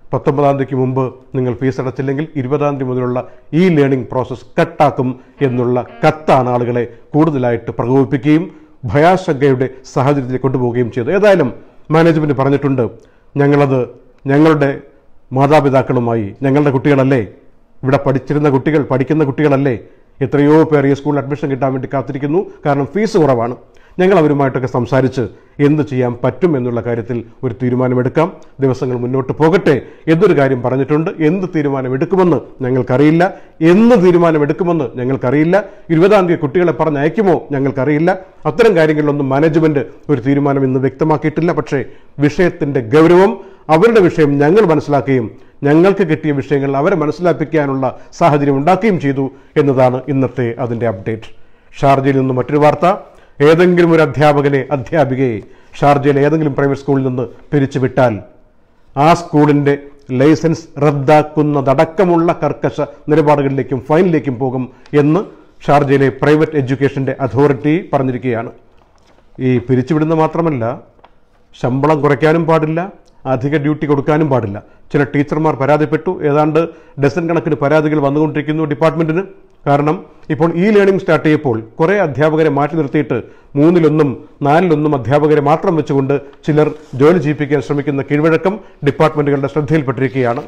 പത്തൊമ്പതാം തീയതിക്ക് മുമ്പ് നിങ്ങൾ ഫീസ് അടച്ചില്ലെങ്കിൽ ഇരുപതാം തീയതി മുതലുള്ള ഈ ലേണിംഗ് പ്രോസസ്സ് കട്ടാക്കും എന്നുള്ള കത്താണ് ആളുകളെ കൂടുതലായിട്ട് പ്രകോപിപ്പിക്കുകയും ഭയാശങ്കയുടെ സാഹചര്യത്തിൽ കൊണ്ടുപോവുകയും ചെയ്തു ഏതായാലും മാനേജ്മെൻറ്റ് പറഞ്ഞിട്ടുണ്ട് ഞങ്ങളത് ഞങ്ങളുടെ മാതാപിതാക്കളുമായി ഞങ്ങളുടെ കുട്ടികളല്ലേ ഇവിടെ പഠിച്ചിരുന്ന കുട്ടികൾ പഠിക്കുന്ന കുട്ടികളല്ലേ എത്രയോ പേർ ഈ സ്കൂളിൽ അഡ്മിഷൻ കിട്ടാൻ വേണ്ടി കാത്തിരിക്കുന്നു കാരണം ഫീസ് കുറവാണ് ഞങ്ങൾ അവരുമായിട്ടൊക്കെ സംസാരിച്ച് എന്ത് ചെയ്യാൻ പറ്റും എന്നുള്ള കാര്യത്തിൽ ഒരു തീരുമാനമെടുക്കാം ദിവസങ്ങൾ മുന്നോട്ട് പോകട്ടെ എന്നൊരു കാര്യം പറഞ്ഞിട്ടുണ്ട് എന്ത് തീരുമാനമെടുക്കുമെന്ന് ഞങ്ങൾക്കറിയില്ല എന്ന് തീരുമാനമെടുക്കുമെന്ന് ഞങ്ങൾക്കറിയില്ല ഇരുപതാം തീയതി കുട്ടികളെ പറഞ്ഞയക്കുമോ ഞങ്ങൾക്കറിയില്ല അത്തരം കാര്യങ്ങളിലൊന്നും മാനേജ്മെന്റ് ഒരു തീരുമാനം ഇന്ന് വ്യക്തമാക്കിയിട്ടില്ല പക്ഷേ വിഷയത്തിന്റെ ഗൗരവം അവരുടെ വിഷയം ഞങ്ങൾ മനസ്സിലാക്കുകയും ഞങ്ങൾക്ക് കിട്ടിയ വിഷയങ്ങൾ അവരെ മനസ്സിലാപ്പിക്കാനുള്ള സാഹചര്യം ഉണ്ടാക്കുകയും ചെയ്തു എന്നതാണ് ഇന്നത്തെ അതിൻ്റെ അപ്ഡേറ്റ് ഷാർജയിൽ നിന്ന് മറ്റൊരു വാർത്ത ഏതെങ്കിലും ഒരു അധ്യാപകനെ അധ്യാപികയെ ഷാർജയിലെ ഏതെങ്കിലും പ്രൈവറ്റ് സ്കൂളിൽ നിന്ന് പിരിച്ചുവിട്ടാൽ ആ സ്കൂളിൻ്റെ ലൈസൻസ് റദ്ദാക്കുന്നതടക്കമുള്ള കർക്കശ നിലപാടുകളിലേക്കും ഫൈനിലേക്കും പോകും എന്ന് ഷാർജയിലെ പ്രൈവറ്റ് എഡ്യൂക്കേഷൻ്റെ അതോറിറ്റി പറഞ്ഞിരിക്കുകയാണ് ഈ പിരിച്ചുവിടുന്ന മാത്രമല്ല ശമ്പളം കുറയ്ക്കാനും പാടില്ല അധിക ഡ്യൂട്ടി കൊടുക്കാനും പാടില്ല ചില ടീച്ചർമാർ പരാതിപ്പെട്ടു ഏതാണ്ട് ഡസൻ കണക്കിന് പരാതികൾ വന്നുകൊണ്ടിരിക്കുന്നു ഡിപ്പാർട്ട്മെന്റിന് കാരണം ഇപ്പോൾ ഈ ലേണിംഗ് സ്റ്റാർട്ട് ചെയ്യപ്പോൾ കുറേ അധ്യാപകരെ മാറ്റി നിർത്തിയിട്ട് മൂന്നിലൊന്നും നാലിലൊന്നും അധ്യാപകരെ മാത്രം വെച്ചുകൊണ്ട് ചിലർ ജോലി ചെയ്യിപ്പിക്കാൻ ശ്രമിക്കുന്ന കീഴ്വഴക്കം ഡിപ്പാർട്ട്മെന്റുകളുടെ ശ്രദ്ധയിൽപ്പെട്ടിരിക്കുകയാണ്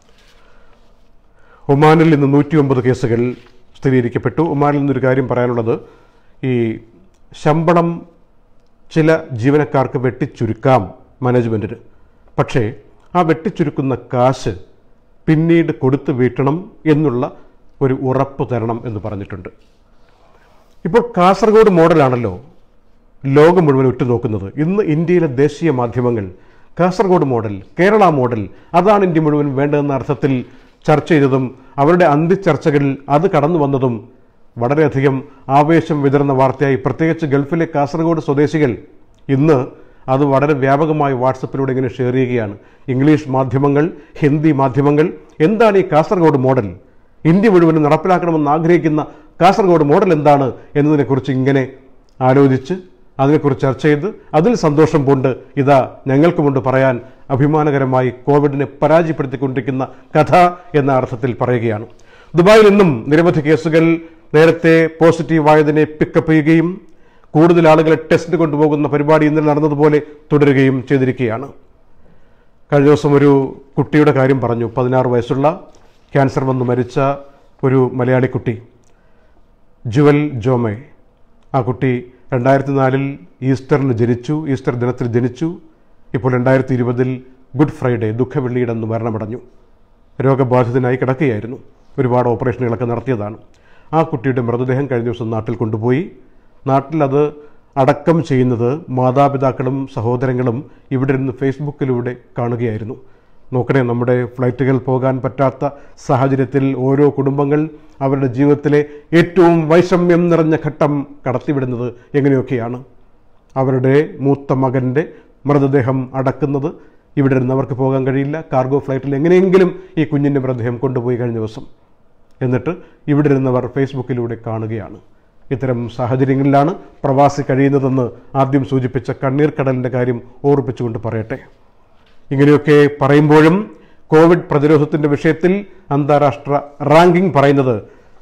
ഒമാനിൽ നിന്ന് നൂറ്റി ഒമ്പത് കേസുകൾ സ്ഥിരീകരിക്കപ്പെട്ടു ഒമാനിൽ നിന്നൊരു കാര്യം പറയാനുള്ളത് ഈ ശമ്പളം ചില ജീവനക്കാർക്ക് വെട്ടിച്ചുരുക്കാം മാനേജ്മെൻറ്റിന് പക്ഷേ ആ വെട്ടിച്ചുരുക്കുന്ന കാശ് പിന്നീട് കൊടുത്തു വീട്ടണം എന്നുള്ള ഒരു ഉറപ്പ് തരണം എന്ന് പറഞ്ഞിട്ടുണ്ട് ഇപ്പോൾ കാസർഗോഡ് മോഡലാണല്ലോ ലോകം മുഴുവൻ ഉറ്റുനോക്കുന്നത് ഇന്ന് ഇന്ത്യയിലെ ദേശീയ മാധ്യമങ്ങൾ കാസർഗോഡ് മോഡൽ കേരള മോഡൽ അതാണ് ഇന്ത്യ മുഴുവൻ വേണ്ടതെന്ന അർത്ഥത്തിൽ ചർച്ച ചെയ്തതും അവരുടെ അന്ത്യചർച്ചകളിൽ അത് കടന്നു വന്നതും വളരെയധികം ആവേശം വിതറുന്ന വാർത്തയായി പ്രത്യേകിച്ച് ഗൾഫിലെ കാസർഗോഡ് സ്വദേശികൾ ഇന്ന് അത് വളരെ വ്യാപകമായി വാട്സപ്പിലൂടെ ഇങ്ങനെ ഷെയർ ചെയ്യുകയാണ് ഇംഗ്ലീഷ് മാധ്യമങ്ങൾ ഹിന്ദി മാധ്യമങ്ങൾ എന്താണ് ഈ കാസർഗോഡ് മോഡൽ ഇന്ത്യ മുഴുവനും നടപ്പിലാക്കണമെന്ന് ആഗ്രഹിക്കുന്ന കാസർഗോഡ് മോഡൽ എന്താണ് എന്നതിനെക്കുറിച്ച് ഇങ്ങനെ ആലോചിച്ച് അതിനെക്കുറിച്ച് ചർച്ച ചെയ്ത് അതിൽ സന്തോഷം കൊണ്ട് ഇതാ ഞങ്ങൾക്കുമുണ്ട് പറയാൻ അഭിമാനകരമായി കോവിഡിനെ പരാജയപ്പെടുത്തിക്കൊണ്ടിരിക്കുന്ന കഥ എന്ന അർത്ഥത്തിൽ പറയുകയാണ് ദുബായിൽ നിന്നും നിരവധി കേസുകൾ നേരത്തെ പോസിറ്റീവായതിനെ പിക്കപ്പ് ചെയ്യുകയും കൂടുതൽ ആളുകളെ ടെസ്റ്റ് കൊണ്ടുപോകുന്ന പരിപാടി ഇന്നലെ നടന്നതുപോലെ തുടരുകയും ചെയ്തിരിക്കുകയാണ് കഴിഞ്ഞ ദിവസം ഒരു കുട്ടിയുടെ കാര്യം പറഞ്ഞു പതിനാറ് വയസ്സുള്ള ക്യാൻസർ വന്ന് മരിച്ച ഒരു മലയാളി കുട്ടി ജുവൽ ജോമെ ആ കുട്ടി രണ്ടായിരത്തി നാലിൽ ഈസ്റ്ററിന് ജനിച്ചു ഈസ്റ്റർ ദിനത്തിൽ ജനിച്ചു ഇപ്പോൾ രണ്ടായിരത്തി ഇരുപതിൽ ഗുഡ് ഫ്രൈഡേ ദുഃഖവെള്ളിയിടന്ന് മരണമടഞ്ഞു രോഗബാധിതനായി കിടക്കുകയായിരുന്നു ഒരുപാട് ഓപ്പറേഷനുകളൊക്കെ നടത്തിയതാണ് ആ കുട്ടിയുടെ മൃതദേഹം കഴിഞ്ഞ ദിവസം നാട്ടിൽ കൊണ്ടുപോയി നാട്ടിലത് അടക്കം ചെയ്യുന്നത് മാതാപിതാക്കളും സഹോദരങ്ങളും ഇവിടെ നിന്ന് ഫേസ്ബുക്കിലൂടെ കാണുകയായിരുന്നു നോക്കണേ നമ്മുടെ ഫ്ലൈറ്റുകൾ പോകാൻ പറ്റാത്ത സാഹചര്യത്തിൽ ഓരോ കുടുംബങ്ങൾ അവരുടെ ജീവിതത്തിലെ ഏറ്റവും വൈഷമ്യം നിറഞ്ഞ ഘട്ടം കടത്തിവിടുന്നത് എങ്ങനെയൊക്കെയാണ് അവരുടെ മൂത്ത മകൻ്റെ മൃതദേഹം അടക്കുന്നത് ഇവിടെ നിന്ന് അവർക്ക് പോകാൻ കഴിയില്ല കാർഗോ ഫ്ലൈറ്റിൽ എങ്ങനെയെങ്കിലും ഈ കുഞ്ഞിൻ്റെ മൃതദേഹം കൊണ്ടുപോയി കഴിഞ്ഞ ദിവസം എന്നിട്ട് ഇവിടെ ഇരുന്നവർ ഫേസ്ബുക്കിലൂടെ കാണുകയാണ് ഇത്തരം സാഹചര്യങ്ങളിലാണ് പ്രവാസി കഴിയുന്നതെന്ന് ആദ്യം സൂചിപ്പിച്ച കണ്ണീർ കടലിൻ്റെ കാര്യം ഓർപ്പിച്ചുകൊണ്ട് പറയട്ടെ ഇങ്ങനെയൊക്കെ പറയുമ്പോഴും കോവിഡ് പ്രതിരോധത്തിൻ്റെ വിഷയത്തിൽ അന്താരാഷ്ട്ര റാങ്കിംഗ് പറയുന്നത്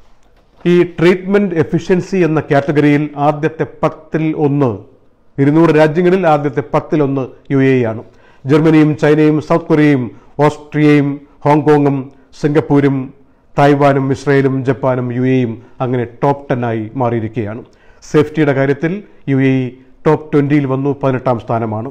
ഈ ട്രീറ്റ്മെൻറ്റ് എഫിഷ്യൻസി എന്ന കാറ്റഗറിയിൽ ആദ്യത്തെ പത്തിൽ ഒന്ന് ഇരുന്നൂറ് രാജ്യങ്ങളിൽ ആദ്യത്തെ പത്തിലൊന്ന് യു എ ആണ് ജർമ്മനിയും ചൈനയും സൗത്ത് കൊറിയയും ഓസ്ട്രിയയും ഹോങ്കോങ്ങും സിംഗപ്പൂരും തായ്വാനും ഇസ്രയേലും ജപ്പാനും യു എയും അങ്ങനെ ടോപ്പ് ടെന്നായി മാറിയിരിക്കുകയാണ് സേഫ്റ്റിയുടെ കാര്യത്തിൽ യു എ ടോപ്പ് ട്വൻ്റിയിൽ വന്നു പതിനെട്ടാം സ്ഥാനമാണ്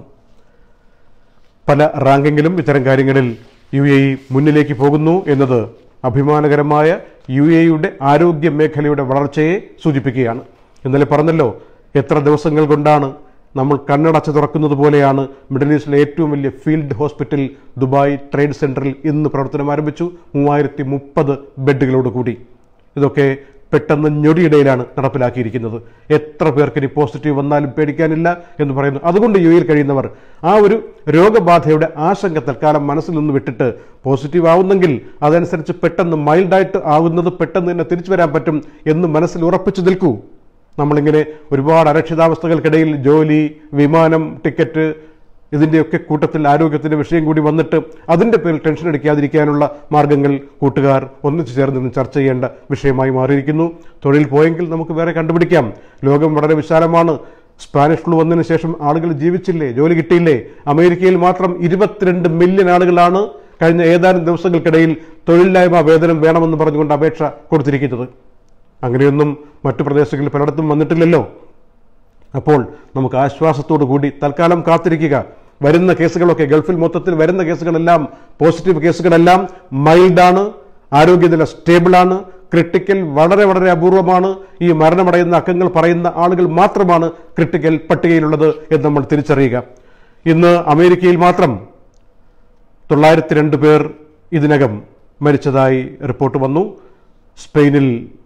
പല റാങ്കിങ്ങിലും ഇത്തരം കാര്യങ്ങളിൽ യു എ മുന്നിലേക്ക് പോകുന്നു എന്നത് അഭിമാനകരമായ യു എയുടെ ആരോഗ്യ മേഖലയുടെ വളർച്ചയെ സൂചിപ്പിക്കുകയാണ് ഇന്നലെ പറഞ്ഞല്ലോ എത്ര ദിവസങ്ങൾ കൊണ്ടാണ് നമ്മൾ കണ്ണടച്ച് തുറക്കുന്നത് പോലെയാണ് മിഡിൽ ഈസ്റ്റിലെ ഏറ്റവും വലിയ ഫീൽഡ് ഹോസ്പിറ്റൽ ദുബായ് ട്രേഡ് സെൻറ്ററിൽ ഇന്ന് പ്രവർത്തനം ആരംഭിച്ചു മൂവായിരത്തി മുപ്പത് ബെഡുകളോട് കൂടി ഇതൊക്കെ പെട്ടെന്ന് ഞൊടിയിടയിലാണ് നടപ്പിലാക്കിയിരിക്കുന്നത് എത്ര പേർക്ക് ഇനി പോസിറ്റീവ് വന്നാലും പേടിക്കാനില്ല എന്ന് പറയുന്നു അതുകൊണ്ട് യു എയിൽ കഴിയുന്നവർ ആ ഒരു രോഗബാധയുടെ ആശങ്ക തൽക്കാലം മനസ്സിൽ നിന്ന് വിട്ടിട്ട് പോസിറ്റീവ് ആവുന്നെങ്കിൽ അതനുസരിച്ച് പെട്ടെന്ന് മൈൽഡായിട്ട് ആവുന്നത് പെട്ടെന്ന് തന്നെ തിരിച്ചു വരാൻ പറ്റും എന്ന് മനസ്സിൽ ഉറപ്പിച്ചു നിൽക്കൂ നമ്മളിങ്ങനെ ഒരുപാട് അരക്ഷിതാവസ്ഥകൾക്കിടയിൽ ജോലി വിമാനം ടിക്കറ്റ് ഇതിൻ്റെയൊക്കെ കൂട്ടത്തിൽ ആരോഗ്യത്തിൻ്റെ വിഷയം കൂടി വന്നിട്ട് അതിൻ്റെ പേരിൽ ടെൻഷൻ അടിക്കാതിരിക്കാനുള്ള മാർഗങ്ങൾ കൂട്ടുകാർ ഒന്നിച്ചു ചേർന്ന് നിന്ന് ചർച്ച ചെയ്യേണ്ട വിഷയമായി മാറിയിരിക്കുന്നു തൊഴിൽ പോയെങ്കിൽ നമുക്ക് വേറെ കണ്ടുപിടിക്കാം ലോകം വളരെ വിശാലമാണ് സ്പാനിഷ് ഫ്ലൂ വന്നതിന് ശേഷം ആളുകൾ ജീവിച്ചില്ലേ ജോലി കിട്ടിയില്ലേ അമേരിക്കയിൽ മാത്രം ഇരുപത്തിരണ്ട് മില്യൺ ആളുകളാണ് കഴിഞ്ഞ ഏതാനും ദിവസങ്ങൾക്കിടയിൽ തൊഴിലില്ലായ്മ വേതനം വേണമെന്ന് പറഞ്ഞുകൊണ്ട് അപേക്ഷ കൊടുത്തിരിക്കുന്നത് അങ്ങനെയൊന്നും മറ്റു പ്രദേശങ്ങളിൽ പലയിടത്തും വന്നിട്ടില്ലല്ലോ അപ്പോൾ നമുക്ക് ആശ്വാസത്തോടു കൂടി തൽക്കാലം കാത്തിരിക്കുക വരുന്ന കേസുകളൊക്കെ ഗൾഫിൽ മൊത്തത്തിൽ വരുന്ന കേസുകളെല്ലാം പോസിറ്റീവ് കേസുകളെല്ലാം മൈൽഡാണ് ആരോഗ്യനില സ്റ്റേബിളാണ് ക്രിട്ടിക്കൽ വളരെ വളരെ അപൂർവമാണ് ഈ മരണമടയുന്ന അക്കങ്ങൾ പറയുന്ന ആളുകൾ മാത്രമാണ് ക്രിട്ടിക്കൽ പട്ടികയിലുള്ളത് എന്ന് നമ്മൾ തിരിച്ചറിയുക ഇന്ന് അമേരിക്കയിൽ മാത്രം തൊള്ളായിരത്തി രണ്ട് പേർ ഇതിനകം മരിച്ചതായി റിപ്പോർട്ട് വന്നു സ്പെയിനിൽ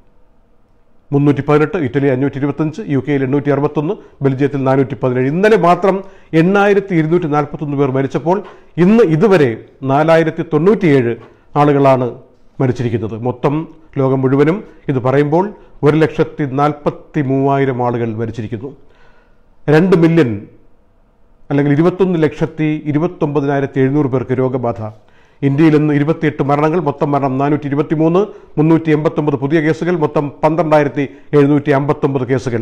മുന്നൂറ്റി പതിനെട്ട് ഇറ്റലി അഞ്ഞൂറ്റി ഇരുപത്തഞ്ച് യു കെയിൽ എണ്ണൂറ്റി അറുപത്തൊന്ന് ബെൽജിയത്തിൽ നാനൂറ്റി പതിനേഴ് ഇന്നലെ മാത്രം എണ്ണായിരത്തി ഇരുന്നൂറ്റി നാൽപ്പത്തൊന്ന് പേർ മരിച്ചപ്പോൾ ഇന്ന് ഇതുവരെ നാലായിരത്തി തൊണ്ണൂറ്റിയേഴ് ആളുകളാണ് മരിച്ചിരിക്കുന്നത് മൊത്തം ലോകം മുഴുവനും ഇത് പറയുമ്പോൾ ഒരു ലക്ഷത്തി നാൽപ്പത്തി മൂവായിരം ആളുകൾ മരിച്ചിരിക്കുന്നു രണ്ട് മില്യൺ അല്ലെങ്കിൽ ഇരുപത്തൊന്ന് ലക്ഷത്തി ഇരുപത്തൊമ്പതിനായിരത്തി എഴുന്നൂറ് പേർക്ക് രോഗബാധ ഇന്ത്യയിൽ ഇന്ന് ഇരുപത്തിയെട്ട് മരണങ്ങൾ മൊത്തം മരണം നാനൂറ്റി ഇരുപത്തി മൂന്ന് മുന്നൂറ്റി എൺപത്തൊമ്പത് പുതിയ കേസുകൾ മൊത്തം പന്ത്രണ്ടായിരത്തി എഴുന്നൂറ്റി അമ്പത്തൊമ്പത് കേസുകൾ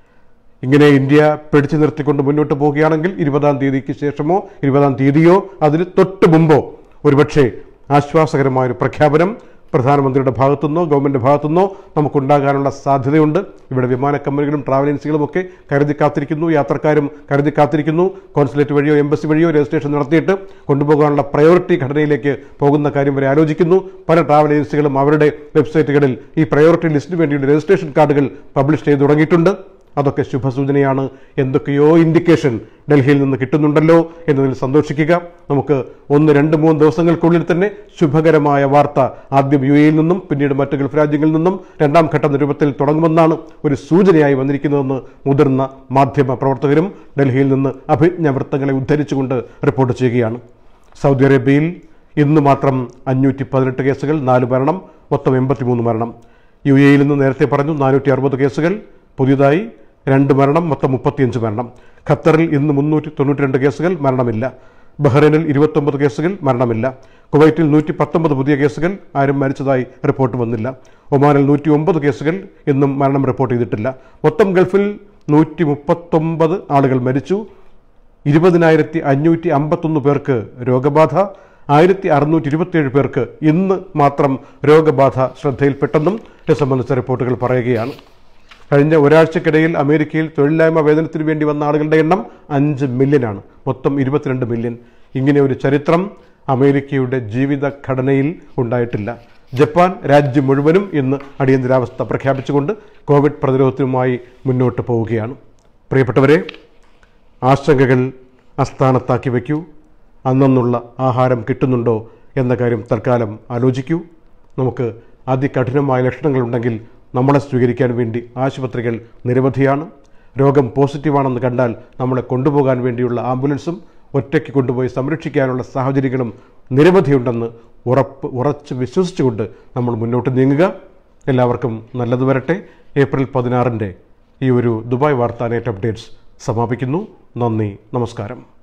ഇങ്ങനെ ഇന്ത്യ പിടിച്ചു നിർത്തിക്കൊണ്ട് മുന്നോട്ട് പോവുകയാണെങ്കിൽ ഇരുപതാം തീയതിക്ക് ശേഷമോ ഇരുപതാം തീയതിയോ അതിന് തൊട്ട് മുമ്പോ ഒരുപക്ഷെ ആശ്വാസകരമായ ഒരു പ്രഖ്യാപനം പ്രധാനമന്ത്രിയുടെ ഭാഗത്തുനിന്നോ ഗവൺമെൻറ് ഭാഗത്തുനിന്നോ നമുക്കുണ്ടാകാനുള്ള സാധ്യതയുണ്ട് ഇവിടെ വിമാന കമ്പനികളും ട്രാവൽ ഏജൻസികളും ഒക്കെ കരുതി കാത്തിരിക്കുന്നു യാത്രക്കാരും കരുതി കാത്തിരിക്കുന്നു കോൺസുലേറ്റ് വഴിയോ എംബസി വഴിയോ രജിസ്ട്രേഷൻ നടത്തിയിട്ട് കൊണ്ടുപോകാനുള്ള പ്രയോറിറ്റി ഘടനയിലേക്ക് പോകുന്ന കാര്യം വരെ ആലോചിക്കുന്നു പല ട്രാവൽ ഏജൻസികളും അവരുടെ വെബ്സൈറ്റുകളിൽ ഈ പ്രയോറിറ്റി ലിസ്റ്റിന് വേണ്ടിയുള്ള രജിസ്ട്രേഷൻ കാർഡുകൾ പബ്ലിഷ് ചെയ്ത് തുടങ്ങിയിട്ടുണ്ട് അതൊക്കെ ശുഭസൂചനയാണ് എന്തൊക്കെയോ ഇൻഡിക്കേഷൻ ഡൽഹിയിൽ നിന്ന് കിട്ടുന്നുണ്ടല്ലോ എന്നതിൽ സന്തോഷിക്കുക നമുക്ക് ഒന്ന് രണ്ട് മൂന്ന് ദിവസങ്ങൾക്കുള്ളിൽ തന്നെ ശുഭകരമായ വാർത്ത ആദ്യം യു എയിൽ നിന്നും പിന്നീട് മറ്റ് ഗൾഫ് രാജ്യങ്ങളിൽ നിന്നും രണ്ടാം ഘട്ട രൂപത്തിൽ തുടങ്ങുമെന്നാണ് ഒരു സൂചനയായി വന്നിരിക്കുന്നതെന്ന് മുതിർന്ന മാധ്യമ പ്രവർത്തകരും ഡൽഹിയിൽ നിന്ന് അഭിജ്ഞ വൃത്തങ്ങളെ ഉദ്ധരിച്ചുകൊണ്ട് റിപ്പോർട്ട് ചെയ്യുകയാണ് സൗദി അറേബ്യയിൽ ഇന്ന് മാത്രം അഞ്ഞൂറ്റി പതിനെട്ട് കേസുകൾ നാല് മരണം മൊത്തം എൺപത്തിമൂന്ന് മരണം യു എയിൽ നിന്ന് നേരത്തെ പറഞ്ഞു നാനൂറ്റി അറുപത് കേസുകൾ പുതിയതായി രണ്ട് മരണം മൊത്തം മുപ്പത്തിയഞ്ച് മരണം ഖത്തറിൽ ഇന്ന് മുന്നൂറ്റി തൊണ്ണൂറ്റി രണ്ട് കേസുകൾ മരണമില്ല ബഹ്റൈനിൽ ഇരുപത്തൊമ്പത് കേസുകൾ മരണമില്ല കുവൈറ്റിൽ നൂറ്റി പത്തൊമ്പത് പുതിയ കേസുകൾ ആരും മരിച്ചതായി റിപ്പോർട്ട് വന്നില്ല ഒമാനിൽ നൂറ്റി ഒമ്പത് കേസുകൾ ഇന്നും മരണം റിപ്പോർട്ട് ചെയ്തിട്ടില്ല മൊത്തം ഗൾഫിൽ നൂറ്റി മുപ്പത്തൊമ്പത് ആളുകൾ മരിച്ചു ഇരുപതിനായിരത്തി അഞ്ഞൂറ്റി അമ്പത്തൊന്ന് പേർക്ക് രോഗബാധ ആയിരത്തി അറുന്നൂറ്റി ഇരുപത്തിയേഴ് പേർക്ക് ഇന്ന് മാത്രം രോഗബാധ ശ്രദ്ധയിൽപ്പെട്ടെന്നും ഇത് സംബന്ധിച്ച റിപ്പോർട്ടുകൾ പറയുകയാണ് കഴിഞ്ഞ ഒരാഴ്ചക്കിടയിൽ അമേരിക്കയിൽ തൊഴിലില്ലായ്മ വേതനത്തിന് വേണ്ടി വന്ന ആളുകളുടെ എണ്ണം അഞ്ച് മില്യനാണ് മൊത്തം ഇരുപത്തിരണ്ട് മില്യൺ ഇങ്ങനെ ഒരു ചരിത്രം അമേരിക്കയുടെ ജീവിതഘടനയിൽ ഉണ്ടായിട്ടില്ല ജപ്പാൻ രാജ്യം മുഴുവനും ഇന്ന് അടിയന്തരാവസ്ഥ പ്രഖ്യാപിച്ചുകൊണ്ട് കോവിഡ് പ്രതിരോധത്തിനുമായി മുന്നോട്ട് പോവുകയാണ് പ്രിയപ്പെട്ടവരെ ആശങ്കകൾ അസ്ഥാനത്താക്കി വയ്ക്കൂ അന്നുള്ള ആഹാരം കിട്ടുന്നുണ്ടോ എന്ന കാര്യം തൽക്കാലം ആലോചിക്കൂ നമുക്ക് അതികഠിനമായ ലക്ഷണങ്ങളുണ്ടെങ്കിൽ നമ്മളെ സ്വീകരിക്കാൻ വേണ്ടി ആശുപത്രികൾ നിരവധിയാണ് രോഗം പോസിറ്റീവാണെന്ന് കണ്ടാൽ നമ്മളെ കൊണ്ടുപോകാൻ വേണ്ടിയുള്ള ആംബുലൻസും ഒറ്റയ്ക്ക് കൊണ്ടുപോയി സംരക്ഷിക്കാനുള്ള സാഹചര്യങ്ങളും നിരവധിയുണ്ടെന്ന് ഉറപ്പ് ഉറച്ച് വിശ്വസിച്ചുകൊണ്ട് നമ്മൾ മുന്നോട്ട് നീങ്ങുക എല്ലാവർക്കും നല്ലത് വരട്ടെ ഏപ്രിൽ പതിനാറിൻ്റെ ഈ ഒരു ദുബായ് വാർത്താ നെറ്റ് അപ്ഡേറ്റ്സ് സമാപിക്കുന്നു നന്ദി നമസ്കാരം